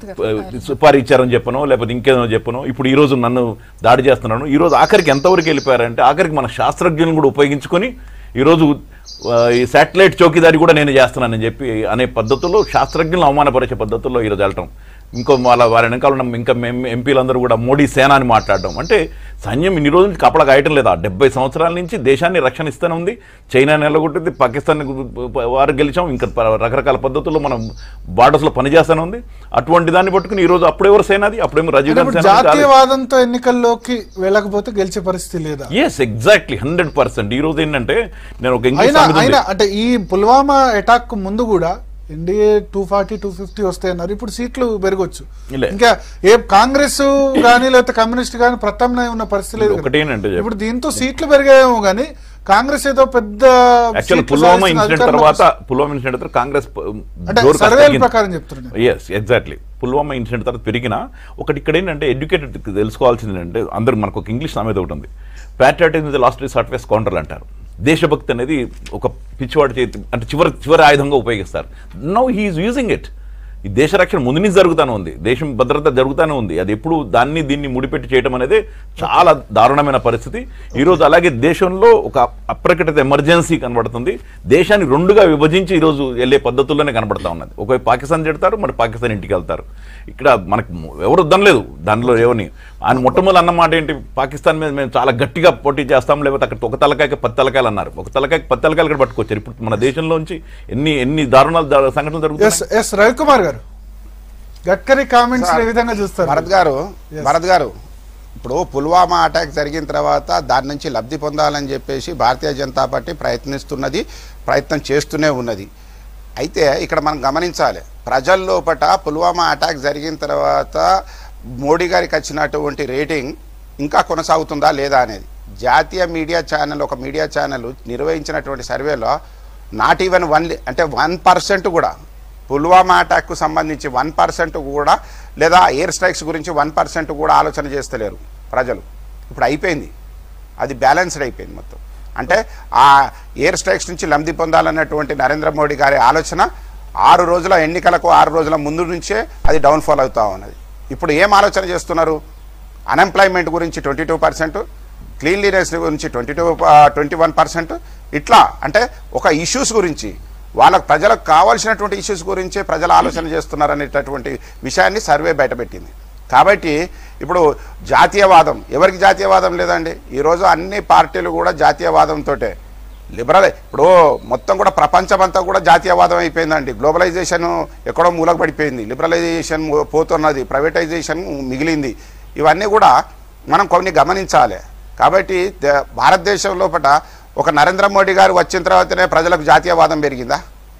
సుపారీ ఇచ్చారని చెప్పను లేకపోతే ఇంకేదో చెప్పను ఇప్పుడు ఈ రోజు నన్ను దాడి చేస్తున్నాను ఈ రోజు ఆఖరికి ఎంతవరకు వెళ్ళిపోయారంటే ఆఖరికి మన శాస్త్రజ్ఞులను కూడా ఉపయోగించుకొని ఈరోజు ఆ, ఈ శాటిలైట్ చౌకీదారి కూడా నేను చేస్తున్నానని చెప్పి అనే పద్ధతుల్లో శాస్త్రజ్ఞులను అవమానపరిచే పద్ధతుల్లో ఈరోజు వెళ్ళటం ఇంకో వాళ్ళ వారి వెనకాల ఉన్న ఇంకా ఎం- ఎంపీలందరూ కూడా మోడీ సేన అని మాట్లాడడం అంటే సైన్యం ఇన్ని రోజుల నుంచి కపల గాయటం లేదా డెబ్బై సంవత్సరాల నుంచి దేశాన్ని రక్షణ ఇస్తూనే ఉంది చైనా నెలగొట్టింది పాకిస్తాన్ వారు గెలిచాం ఇంకా ప- రకరకాల పద్ధతుల్లో మనం బార్డర్స్లో పనిచేస్తూనే ఉంది అటువంటి దాన్ని పట్టుకుని ఈ రోజు అప్పుడెవరు సేనాది అప్పుడేమో రాజీవ్ అంటే గాంధీ ఇప్పుడు సేన ఉంది, కాదు. జాతీయవాదంతో ఎన్నికల్లోకి వెళ్ళకపోతే గెలిచే పరిస్థితి లేదా ఎస్ ఎగ్జాక్ట్లీ హండ్రెడ్ పర్సెంట్ ఈ రోజు ఏంటంటే నేను ఒక ఇంగ్లీష్ అయినా సామెత ఉంది. అయినా అంటే ఈ పుల్వామా అటాక్ ముందు కూడా NDA two forty two fifty వస్తాయి అన్నారు ఇప్పుడు సీట్లు పెరగొచ్చు లే. ఇంకా ఏ కాంగ్రెస్ గానీ లేకపోతే కమ్యూనిస్ట్ గానీ ప్రత్యామ్నాయం ఉన్న పరిస్థితి లేదు కదా. ఒకటేనంటే చెప్పు. ఇప్పుడు దీంతో సీట్లు పెరిగాయేమో గానీ కాంగ్రెస్ ఏదో పెద్ద యాక్చువల్ సీట్లు పుల్వామా సాధిస్తున్న ఇన్సిడెంట్ అధికారంలోకి తర్వాత పుల్వామా ఇన్సిడెంట్ తర్వాత కాంగ్రెస్ ప- అంటే జోరు కాస్త సర్వేల తగ్గింది. ప్రకారం చెప్తున్నాను ఎస్ ఎగ్జాక్ట్లీ పుల్వామా ఇన్సిడెంట్ తర్వాత పెరిగిన ఒకటి ఇక్కడ ఏంటంటే ఎడ్యుకేటెడ్ తెలుసుకోవాల్సింది ఏంటంటే అందరు మనకు ఒక ఇంగ్లీష్ సామెత ఒకటి ఉంది patriotism is last resort ways counter అంటారు దేశభక్తి అనేది ఒక పిచ్చివాడి చేతి అంటే చివరి చివరి ఆయుధంగా ఉపయోగిస్తారు నౌ హీఈస్ యూజింగ్ ఇట్ ఈ దేశ రక్షణ ముందు నుంచి జరుగుతూనే ఉంది దేశం భద్రత జరుగుతూనే ఉంది అది ఎప్పుడు దాన్ని దీన్ని ముడిపెట్టి చేయడం అనేది చాలా దారుణమైన పరిస్థితి ఈరోజు అలాగే దేశంలో ఒక అప్రకటిత ఎమర్జెన్సీ కనబడుతుంది దేశాన్ని రెండుగా విభజించి ఈరోజు వెళ్ళే పద్ధతుల్లోనే కనబడతా ఉన్నది ఒకవైపు పాకిస్తాన్ చెడతారు మరి పాకిస్తాన్ ఇంటికి వెళ్తారు ఇక్కడ మనకు ఎవరు వద్దనలేదు దానిలో ఏమని ఆయన మొట్టమొదటి అన్నమాట ఏంటి పాకిస్తాన్ మీద మేము చాలా గట్టిగా పోటీ చేస్తాం లేకపోతే అక్కడ ఒక తలకాయకి పది తలకాయలు అన్నారు ఒక తలకాయకి పది తలకాయలు ఇక్కడ పట్టుకొచ్చారు ఇప్పుడు మన దేశంలోంచి ఎన్ని ఎన్ని దారుణాలు దా- సంఘటనలు జరుగుతున్నాయి ఎస్ ఎస్ రవికుమార్ గారు గడ్కరీ కామెంట్స్ ఏ విధంగా చూస్తారు భరత్ గారు భరత్ గారు ఇప్పుడు పుల్వామా అటాక్ జరిగిన తర్వాత దాని నుంచి లబ్ధి పొందాలని చెప్పేసి భారతీయ జనతా పార్టీ ప్రయత్నిస్తున్నది ప్రయత్నం చేస్తూనే ఉన్నది అయితే ఇక్కడ మనం గమనించాలి ప్రజల లోపట పుల్వామా అటాక్ జరిగిన తర్వాత మోడీ గారికి వచ్చినటువంటి రేటింగ్ ఇంకా కొనసాగుతుందా లేదా అనేది జాతీయ మీడియా ఛానల్ ఒక మీడియా ఛానల్ నిర్వహించినటువంటి సర్వేలో నాట్ ఈవెన్ వన్ అంటే వన్ పర్సెంట్ కూడా పుల్వామా అటాక్కు సంబంధించి వన్ పర్సెంట్ కూడా లేదా ఎయిర్ స్ట్రైక్స్ గురించి వన్ పర్సెంట్ కూడా ఆలోచన చేస్తలేరు ప్రజలు ఇప్పుడు అయిపోయింది అది బ్యాలెన్స్డ్ అయిపోయింది మొత్తం అంటే ఆ ఎయిర్ స్ట్రైక్స్ నుంచి లబ్ధి పొందాలన్నటువంటి నరేంద్ర మోడీ గారి ఆలోచన ఆరు రోజుల ఎన్నికలకు ఆరు రోజుల ముందు నుంచే అది డౌన్ఫాల్ అవుతా ఉన్నది ఇప్పుడు ఏం ఆలోచన చేస్తున్నారు అన్ఎంప్లాయ్మెంట్ గురించి ట్వంటీ టూ పర్సెంట్ క్లీన్లీనెస్ గురించి twenty two twenty one percent ఇట్లా అంటే ఒక ఇష్యూస్ గురించి వాళ్ళకు ప్రజలకు కావాల్సినటువంటి ఇష్యూస్ గురించి ప్రజలు ఆలోచన చేస్తున్నారు అనేటటువంటి విషయాన్ని సర్వే బయటపెట్టింది కాబట్టి ఇప్పుడు జాతీయవాదం ఎవరికి జాతీయవాదం లేదండి ఈరోజు అన్ని పార్టీలు కూడా జాతీయవాదంతో లిబరల్ ఇప్పుడు మొత్తం కూడా ప్రపంచమంతా కూడా జాతీయవాదం అయిపోయిందండి గ్లోబలైజేషన్ ఎక్కడో మూలకు పడిపోయింది లిబరలైజేషన్ పోతున్నది ప్రైవేటైజేషన్ మిగిలింది ఇవన్నీ కూడా మనం కొన్ని గమనించాలి కాబట్టి ద- భారతదేశం లోపల ఒక నరేంద్ర మోడీ గారు వచ్చిన తర్వాతనే ప్రజలకు జాతీయవాదం పెరిగిందా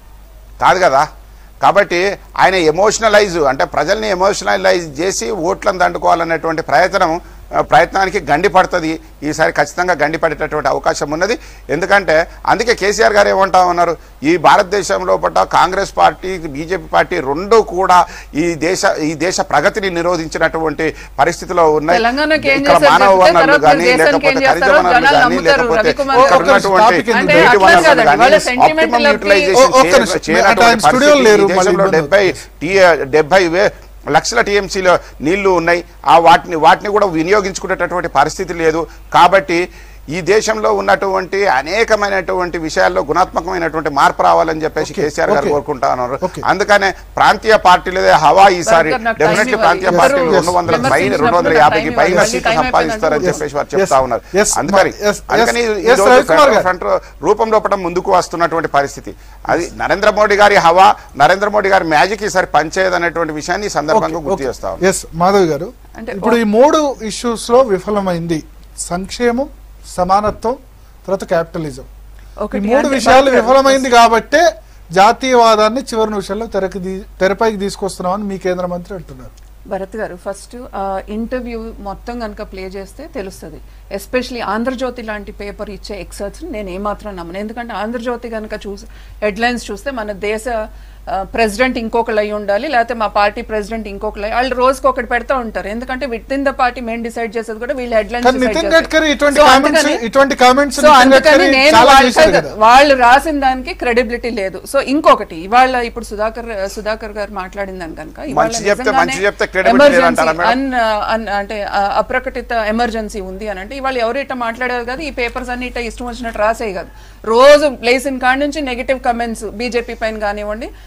కాదు కదా కాబట్టి ఆయన ఎమోషనలైజ్ అంటే ప్రజల్ని ఎమోషనలైజ్ చేసి ఓట్లను దండుకోవాలనేటువంటి ప్రయత్నం ఆ, ప్రయత్నానికి గండి పడుతుంది ఈసారి ఖచ్చితంగా గండి పడేటటువంటి అవకాశం ఉన్నది ఎందుకంటే అందుకే కేసీఆర్ గారు ఏమంటా ఉన్నారు ఈ భారతదేశంలో పట్ల కాంగ్రెస్ పార్టీ బీజేపీ పార్టీ రెండు కూడా ఈ దేశ ఈ దేశ ప్రగతిని నిరోధించినటువంటి పరిస్థితిలో ఉన్నాయి తెలంగాణకి ఏం ఇక్కడ చేశారు మానవ చెప్తే వనరులు తర్వాత కానీ దేశానికి ఏం లేకపోతే ఖనిజ చేస్తారో వనరులు జనాలు కానీ నమ్ముతారు. లేకపోతే రవికుమార్ ఇక్కడ గారు. ఉన్నటువంటి టాపిక్ అంటే నీటి అట్లా వనరులు కాదండి. కానీ వాళ్ళ optimum sentimental కి- utilization ఓ- ఒక్క చేయ- నిమిషం. చేయనటువంటి అటు ఆయన స్టూడియోలో పరిస్థితి ఈ లేరు, మళ్ళీ దేశంలో ఇబ్బంది డెబ్బై టీ డెబ్బై వే లక్షల టీఎంసీలో నీళ్లు ఉన్నాయి ఆ వాటిని వాటిని కూడా వినియోగించుకునేటటువంటి పరిస్థితి లేదు కాబట్టి ఈ దేశంలో ఉన్నటువంటి అనేకమైనటువంటి విషయాల్లో గుణాత్మకమైనటువంటి మార్పు రావాలని చెప్పేసి Okay, కేసీఆర్ గారు okay. కోరుకుంటా ఉన్నారు Okay. అందుకనే ప్రాంతీయ పార్టీలదే హవా ఈసారి బర్గర్ నాకు డెఫినెట్లీ time ప్రాంతీయ ఇవ్వాలి. పార్టీలు Yes. రెండు వందల Yes. పైన రెండు వందల యాభైకి Time పైన ఇవ్వాలి. సీట్లు Time సంపాదిస్తారని అయిపోయిందంటే చెప్పేసి వారు Yes. చెప్తా ఉన్నారు Yes. అందుకని Yes. అందుకని Yes. ఈ Yes, రోజు రవికుమార్ గారు. ఫ్రంట్ రూపంలో పటం ముందుకు వస్తున్నటువంటి పరిస్థితి అది నరేంద్ర మోడీ గారి హవా నరేంద్ర మోడీ గారి మ్యాజిక్ ఈసారి పనిచేయదు అనేటువంటి విషయాన్ని ఈ సందర్భంగా గుర్తు చేస్తా ఉన్నాను. ఎస్ మాధవ్ గారు అంటే ఇప్పుడు ఈ మూడు ఇష్యూస్ లో విఫలమైంది సంక్షేమం సమానత్వం తర్వాత క్యాపిటలిజం ఈ ఒకటి మూడు అంటే విషయాలు భరత్ గారు, విఫలమైంది కాబట్టే జాతీయవాదాన్ని చివరి నిమిషంలో తెరకి దీ- తెరపైకి తీసుకొస్తున్నామని మీ కేంద్ర మంత్రి అంటున్నారు భరత్ గారు ఫస్ట్ ఇంటర్వ్యూ మొత్తం కనుక ప్లే చేస్తే తెలుస్తుంది ఎస్పెషలీ ఆంధ్రజ్యోతి లాంటి పేపర్ ఇచ్చే ఎక్సర్ట్స్ నేను ఏమాత్రం నమ్మను ఎందుకంటే ఆంధ్రజ్యోతి కనుక చూసి హెడ్లైన్స్ చూస్తే మన దేశ ప్రెసిడెంట్ ఇంకొకళ్ళు అయి ఉండాలి లేకపోతే మా పార్టీ ప్రెసిడెంట్ ఇంకొకళ్ళు అయ్యి- వాళ్ళు రోజుకి ఒకటి పెడతా ఉంటారు ఎందుకంటే విత్ ఇన్ ద పార్టీ మేము డిసైడ్ చేసేది కూడా వీళ్ళు కానీ నితిన్ గడ్కరీ ఇటువంటి కామెంట్స్ హెడ్లైన్స్ ఇటువంటి కామెంట్స్ సో అందుకని నేను చాలా వాళ్ళ చేశారు సైడ్ కదా వాళ్ళు రాసిన దానికి క్రెడిబిలిటీ లేదు సో ఇంకొకటి ఇవాళ ఇప్పుడు సుధాకర్ సుధాకర్ గారు మాట్లాడిన దాని కనుక ఇవాళ మంచి చెప్తే నిజంగానే మంచి చెప్తే credibility emergency, లేదంటారా మేడం? అన్- అన్- అంటే ఆ, అప్రకటిత ఎమర్జెన్సీ ఉంది అని అంటే ఇవాళ ఎవరు ఇట్లా మాట్లాడారు కదా ఈ పేపర్స్ అన్ని ఇట్లా ఇష్టం వచ్చినట్టు రాసేయి కాదు రోజు లేసిన కాడి నుంచి నెగిటివ్ కమెంట్స్ బీజేపీ పైన కానివ్వండి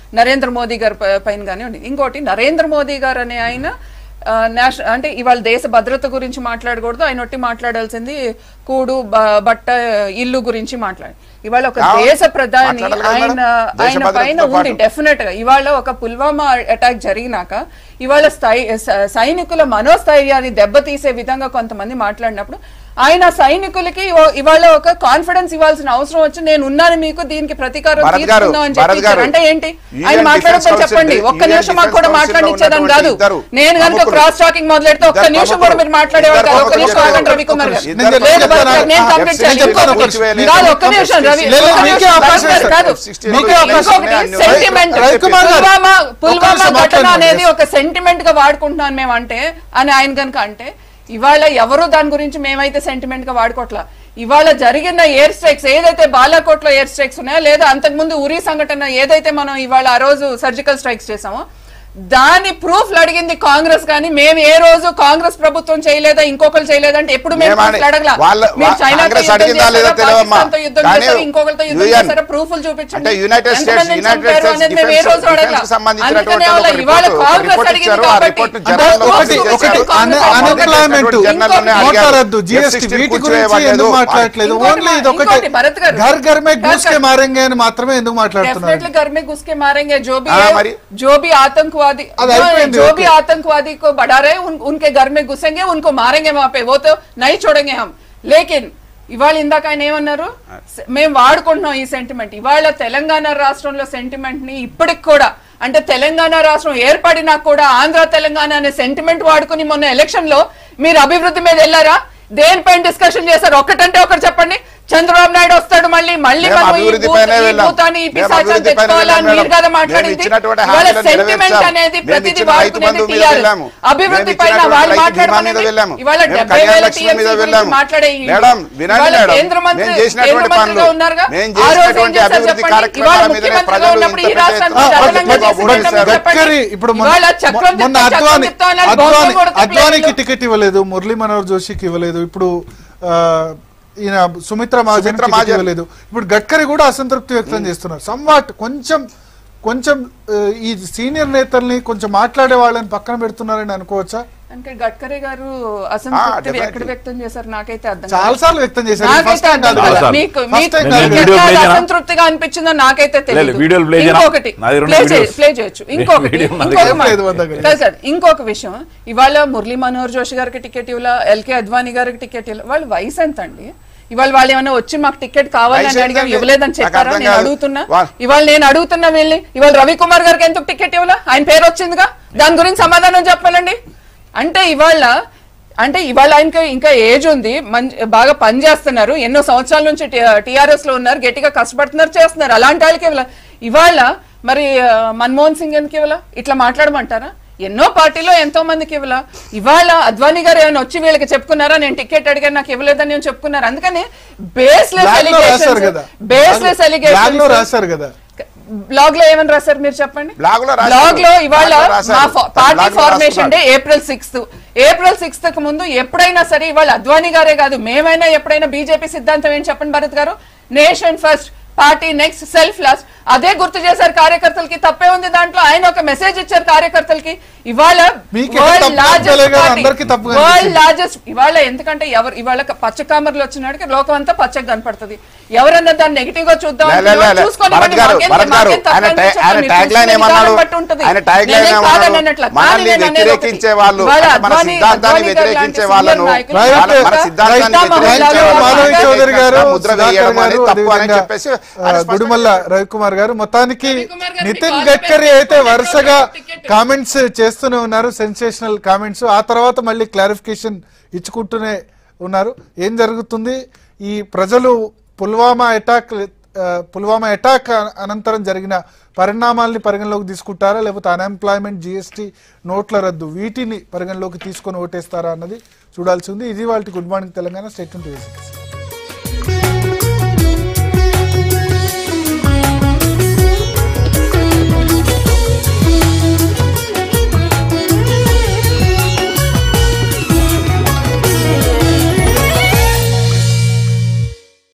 నరేంద్ర మోదీ గారి ప- పైన కానివ్వండి ఇంకోటి నరేంద్ర మోదీ గారు అనే ఆయన నేషనల్ అంటే ఇవాళ దేశ భద్రత గురించి మాట్లాడకూడదు ఆయన ఒట్టి మాట్లాడాల్సింది కూడు బ- బట్ట ఇల్లు గురించి మాట్లాడి ఇవాళ ఒక అవును. దేశ ప్రధాని మాట్లాడాలి కదా ఆయన మేడం? దేశ ఆయన భద్రతతో పైన ఉంది పాటు. డెఫినెట్ గా ఇవాళ ఒక పుల్వామా అటాక్ జరిగినాక ఇవాళ స్థాయి స- సైనికుల మనోస్థైర్యాన్ని దెబ్బతీసే విధంగా కొంతమంది మాట్లాడినప్పుడు ఆయన సైనికులకి ఓ- ఇవాళ ఒక కాన్ఫిడెన్స్ ఇవ్వాల్సిన అవసరం వచ్చి నేను ఉన్నాను మీకు దీనికి ప్రతీకారం భరత్ గారు, తీసుకుందాం అని చెప్పి భరత్ గారు, ఇచ్చారు. అంటే ఏంటి UN ఆయన మాట్లాడొద్దని Defense చెప్పండి Council, ఒక్క UN నిమిషం మాకు కూడా Defense మాట్లాడిచ్చేదని Council లో కాదు ఉన్నటువంటి నేను కనుక ప్రముఖులు. క్రాస్ టాకింగ్ మొదలెడితే ఒక్క ఇద్దరు నిమిషం కూడా ప్రముఖులు. మీరు మాట్లాడేవారు కాదు ఒక్క ఇద్దరు నిమిషం ప్రముఖులు ఆగండి రవికుమార్ గారు నేను లేదు చెప్తాను, భరత్ గారు, నేను ఆ, కంప్లీట్ చేయాలి నేను చెప్తాను, ఇంకొకటి. ఒక్క కాదు ఒక్క నిమిషం రవి లేదు, ఒక్క మీకే నిమిషం, అవకాశం భరత్ గారు కాదు ఇస్తాను. మీకు మీకే ఇంకొకటి అవకాశం సెంటిమెంట్ రవికుమార్ గారు, పుల్వామా ఒక్క పుల్వామా నిమిషం ఘటన మాట్లాడండి. అనేది ఒక సెంటిమెంట్ గా వాడుకుంటున్నాను మేము అంటే అని ఆయన కనుక అంటే ఇవాళ ఎవరు దాని గురించి మేమైతే సెంటిమెంట్ గా వాడుకోవట్లా ఇవాళ జరిగిన ఎయిర్ స్ట్రైక్స్ ఏదైతే బాలాకోట్ లో ఎయిర్ స్ట్రైక్స్ ఉన్నాయో లేదా అంతకుముందు ఉరి సంఘటన ఏదైతే మనం ఇవాళ ఆ రోజు సర్జికల్ స్ట్రైక్స్ చేసామో దాని ప్రూఫ్లు అడిగింది కాంగ్రెస్ కానీ మేము ఏ రోజు కాంగ్రెస్ ప్రభుత్వం చేయలేదా ఇంకొకరు చేయలేదా అంటే ఎప్పుడు మేము మేమని- proofలు అడగలా వాళ్ళ- మీరు వా- చైనాతో కాంగ్రెస్ యుద్ధం అడిగిందా లేదా చేశారా, తెలియదమ్మా. పాకిస్తాన్తో యుద్ధం కానీ చేశారా, ఇంకొకరితో యుద్ధం UN చేశారా ప్రూఫ్లు చూపించండి అంటే యునైటెడ్ స్టేట్స్ ఎంతమందిని యునైటెడ్ చంపారు స్టేట్స్ అనేది మేము ఏ రోజు అడగలా డిఫెన్స్ సంబంధించినటువంటి అందుకనే వాళ్ళ ఒక ఇవాళ రిపోర్ట్- ఒక కాంగ్రెస్ రిపోర్ట్ అడిగింది ఇచ్చారు. ఆ కాబట్టి రిపోర్ట్ అంటే జనాల్లో ఒకటి- పబ్లిష్ ఒకటి చేశారు. కాంగ్రెస్ అన్- అడిగింది. unemployment, జనాల్లోనే నోట్ అడిగారు. రద్దు జిఎస్టీ F-16 వీటి కూర్చోవే గురించి ఎందుకు వాళ్ళు. మాట్లాడలేదు ఇంకోటి ఓన్లీ మా- ఇది ఒకటే ఇంకోటి భరత్ గారు. ఘర్ ఘర్ మే కాదు, గూస్ కే కాదు. మారేంగే అని మాత్రమే ఎందుకు మాట్లాడుతున్నారు डेफिनेटली घर में घुस के मारेंगे जो भी हाँ, है हमारी- जो भी आतंकवादी अब जो, అయిపోయింది, जो ఓకే. भी आतंकवादी को बढ़ा रहे हैं उन, उनके घर में घुसेंगे उनको मारेंगे वहां पे वो तो नहीं छोड़ेंगे हम लेकिन ఇవాళ ఇందాక ఆయన ఏమన్నారు స- మేము వాడుకుంటున్నాం ఈ సెంటిమెంట్ ఇవాళ తెలంగాణ రాష్ట్రంలో సెంటిమెంట్ ని ఇప్పటికి కూడా అంటే తెలంగాణ రాష్ట్రం ఏర్పడినా కూడా ఆంధ్ర తెలంగాణ అనే సెంటిమెంట్ వాడుకుని మొన్న ఎలక్షన్ లో మీరు అభివృద్ధి మీద వెళ్ళారా దేనిపైన డిస్కషన్ చేశారు ఒకటంటే ఒకటి చెప్పండి చంద్రబాబు నాయుడు వస్తాడు మళ్ళీ మళ్ళీ మేము మనం ఈ అభివృద్ధి భూ- పైనే ఈ వెళ్ళాం. భూతాన్ని ఈ మేము పిశాచాన్ని అభివృద్ధి పైనే తెచ్చుకోవాలని వెళ్ళాం మీరు మేడం. కదా మేము మాట్లాడింది ఇచ్చినటువంటి ఇవాళ హామీలను సెంటిమెంట్ నెరవేర్చాం. అనేది మేము ప్రతిదీ ఇచ్చిన రైతు వాడుకునేది బంధువు మీద TRS. వెళ్ళాము. అభివృద్ధి మేము పైన ఇచ్చినటువంటి వాళ్ళు రైతు బీమా మీద మాట్లాడమనేది వెళ్ళాము. ఇవాళ మేము డెబ్బై కళ్యాణ వేల లక్ష్మి మీద TMC వెళ్ళాము. గురించి మాట్లాడే ఈ- మేడం, వినండి ఇవాళ మేడం. కేంద్ర మంత్రి మేము చేసినటువంటి కేంద్ర మంత్రిగా పనులు, ఉన్నారుగా మేము ఆ రోజు ఏం చేసినటువంటి చేశారు అభివృద్ధి చెప్పండి కార్యక్రమాల ఇవాళ మీదనే ముఖ్యమంత్రిగా ప్రజలు ఉన్నప్పుడు ఈ ఇంత రాష్ట్రానికి పెద్ద ఆ, చదరంగం ఒక- చేసి ఒక పెట్టమని చెప్పండి. గడ్కరీ ఇప్పుడు మొన్న- ఇవాళ చక్రం మొన్న తిప్పాలి, చక్రం అద్వాని తిప్పాలి, అద్వాని బొమ్మలు కొడితే అద్వానికి ప్లేన్లు. టికెట్ ఇవ్వలేదు మురళీ మనోహర్ జోషికి ఇవ్వలేదు ఇప్పుడు ఆ, ఈయన సుమిత్ర మహాజన్ సుమిత్రా టికెట్ మహాజన్. ఇవ్వలేదు ఇప్పుడు గడ్కరీ కూడా అసంతృప్తి వ్యక్తం చేస్తున్నారు సంవాట్ కొంచెం కొంచెం ఆ, ఈ సీనియర్ నేతల్ని కొంచెం మాట్లాడే వాళ్ళని పక్కన పెడుతున్నారని అనుకోవచ్చా అంటే గడ్కరీ గారు అసంతృప్తి definitely. ఎక్కడ వ్యక్తం చేశారు నాకైతే అర్థం చాలా కాదు. సార్లు వ్యక్తం చేశారు ఇది నాకైతే first time అర్థం కాదు కాదు. కదా. సార్లు. మీకు First మీకు time నేను కాదు మీకు కదా. వీడియో ఎట్లా ప్లే చేయనా? అసంతృప్తిగా అనిపించిందో నాకైతే తెలియదు వీడియోలు ప్లే చేయనా? ఇంకొకటి నాది రెండు ప్లే చేయ- వీడియోస్. ప్లే చేయొచ్చు ఇంకొకటి వీడియో నా ఇంకొక దగ్గర మాట. లేదు మన దగ్గర. కాదు సార్ ఇంకొక విషయం ఇవాళ మురళీ మనోహర్ జోషి గారికి టికెట్ ఇవ్వాల ఎల్కే అద్వానీ గారికి టికెట్ ఇవ్వాల వాళ్ళ వయసు ఎంత అండి ఇవాళ వాళ్ళు ఏమైనా వచ్చి మాకు టికెట్ కావాలని వయసు అడిగా ఎంతండి? ఇవ్వలేదని నాకు చెప్పారా అర్థం నేను కాదు. అడుగుతున్నా వా- ఇవాళ నేను అడుగుతున్నా వెళ్ళి ఇవాళ రవికుమార్ గారికి ఎందుకు టికెట్ ఇవ్వాలా ఆయన పేరు వచ్చిందిగా దాని గురించి సమాధానం చెప్పాలండి అంటే ఇవాళ అంటే ఇవాళ ఆయనకి ఇంకా ఏజ్ ఉంది మంచి బాగా పని చేస్తున్నారు ఎన్నో సంవత్సరాల నుంచి టిఆర్ఎస్ లో ఉన్నారు గట్టిగా కష్టపడుతున్నారు చేస్తున్నారు అలాంటి వాళ్ళకి ఇవ్వాల ఇవాళ మరి ఆ, మన్మోహన్ సింగ్ ఎందుకు ఇవ్వాల ఇట్లా మాట్లాడమంటారా ఎన్నో పార్టీలో ఎంతో మందికి ఇవ్వాల ఇవాళ అద్వానీ గారు ఏమైనా వచ్చి వీళ్ళకి చెప్పుకున్నారా నేను టికెట్ అడిగాను నాకు ఇవ్వలేదని నేను చెప్పుకున్నారు అందుకని బేస్లెస్ Blog లో రాశారు కదా బేస్లెస్ Blog లో రాశారు కదా బ్లాగ్ లో ఏమని రాశారు మీరు చెప్పండి బ్లాగ్ లో రాశారు. బ్లాగ్ లో ఇవాళ బ్లాగ్ లో రాశారు. మా ఫా- పార్టీ బ్లాగ్ లో ఫార్మేషన్ డే రాసుకున్నారు. ఏప్రిల్ సిక్స్త్ ఏప్రిల్ సిక్స్త్ కు ముందు ఎప్పుడైనా సరే ఇవాళ అద్వానీ గారే కాదు మేమైనా ఎప్పుడైనా బీజేపీ సిద్ధాంతం ఏంటి చెప్పండి భరత్ గారు nation first party next self last అదే గుర్తు చేశారు కార్యకర్తలకి తప్పే ఉంది దాంట్లో ఆయన ఒక మెసేజ్ ఇచ్చారు కార్యకర్తలకి ఇవాళ మీకే వరల్డ్ తప్పు లార్జెస్ట్ అనిపించలేదు, పార్టీ అందరికీ తప్పుగా వరల్డ్ అనిపించింది. లార్జెస్ట్ ఇవాళ ఎందుకంటే ఎవరు ఇవాళ పచ్చ కామర్లు వచ్చినాడికి లోకం అంతా పచ్చగా కనపడుతుంది ఎవరన్నా దాన్ని నెగిటివ్ గా చూద్దాం లే, లే, లే, లే. చూసుకొని భరత్ ఇవ్వండి. గారు, మాకేం- భరత్ గారు, మాకేం తప్పని ఆయన టై- ఆయన చెప్పండి. ట్యాగ్ లైన్ చూసుకునే ఏమన్నాడు? విధానం బట్టి ఉంటుంది. ఆయన ట్యాగ్ లైన్ నేనేం ఏమన్నాడు? కాదని అనట్లా. కానీ మనల్ని నేను అనేది వ్యతిరేకించే ఒకటి. వాళ్ళు, ఇవాళ అంటే మన అద్వానీ- సిద్ధాంతాన్ని అద్వానీ గారు వ్యతిరేకించే లాంటి వాళ్ళను, senior నాయకులు రైట్. మన- మన సిద్ధాంతాన్ని రైతా వ్యతిరేకించే మహిళలు థ్యాంక్ యూ వాళ్ళను మాధవి చౌదరి గారు ముద్ర సుధాకర్ వేయడం గారు, అనేది తప్పు అని అదేవిధంగా, చెప్పేసి ఆ, ఆయన స్పష్టంగా గుడిమల్ల రవికుమార్ గారు మొత్తానికి రవికుమార్ గారికి నితిన్ కాల్ గడ్కరీ చేసి అయితే వరుసగా టికెట్ కామెంట్స్ చేస్తూనే ఉన్నారు సెన్సేషనల్ కామెంట్స్ ఆ తర్వాత మళ్ళీ క్లారిఫికేషన్ ఇచ్చుకుంటూనే ఉన్నారు ఏం జరుగుతుంది ఈ ప్రజలు పుల్వామా అటాక్ ఆ, పుల్వామా అటాక్ అనంతరం జరిగిన పరిణామాల్ని పరిగణలోకి తీసుకుంటారా లేకపోతే అన్ఎంప్లాయ్మెంట్ జిఎస్టీ నోట్ల రద్దు వీటిని పరిగణలోకి తీసుకొని ఓటేస్తారా అన్నది చూడాల్సి ఉంది ఇది వాళ్ళ good morning Telangana state twenty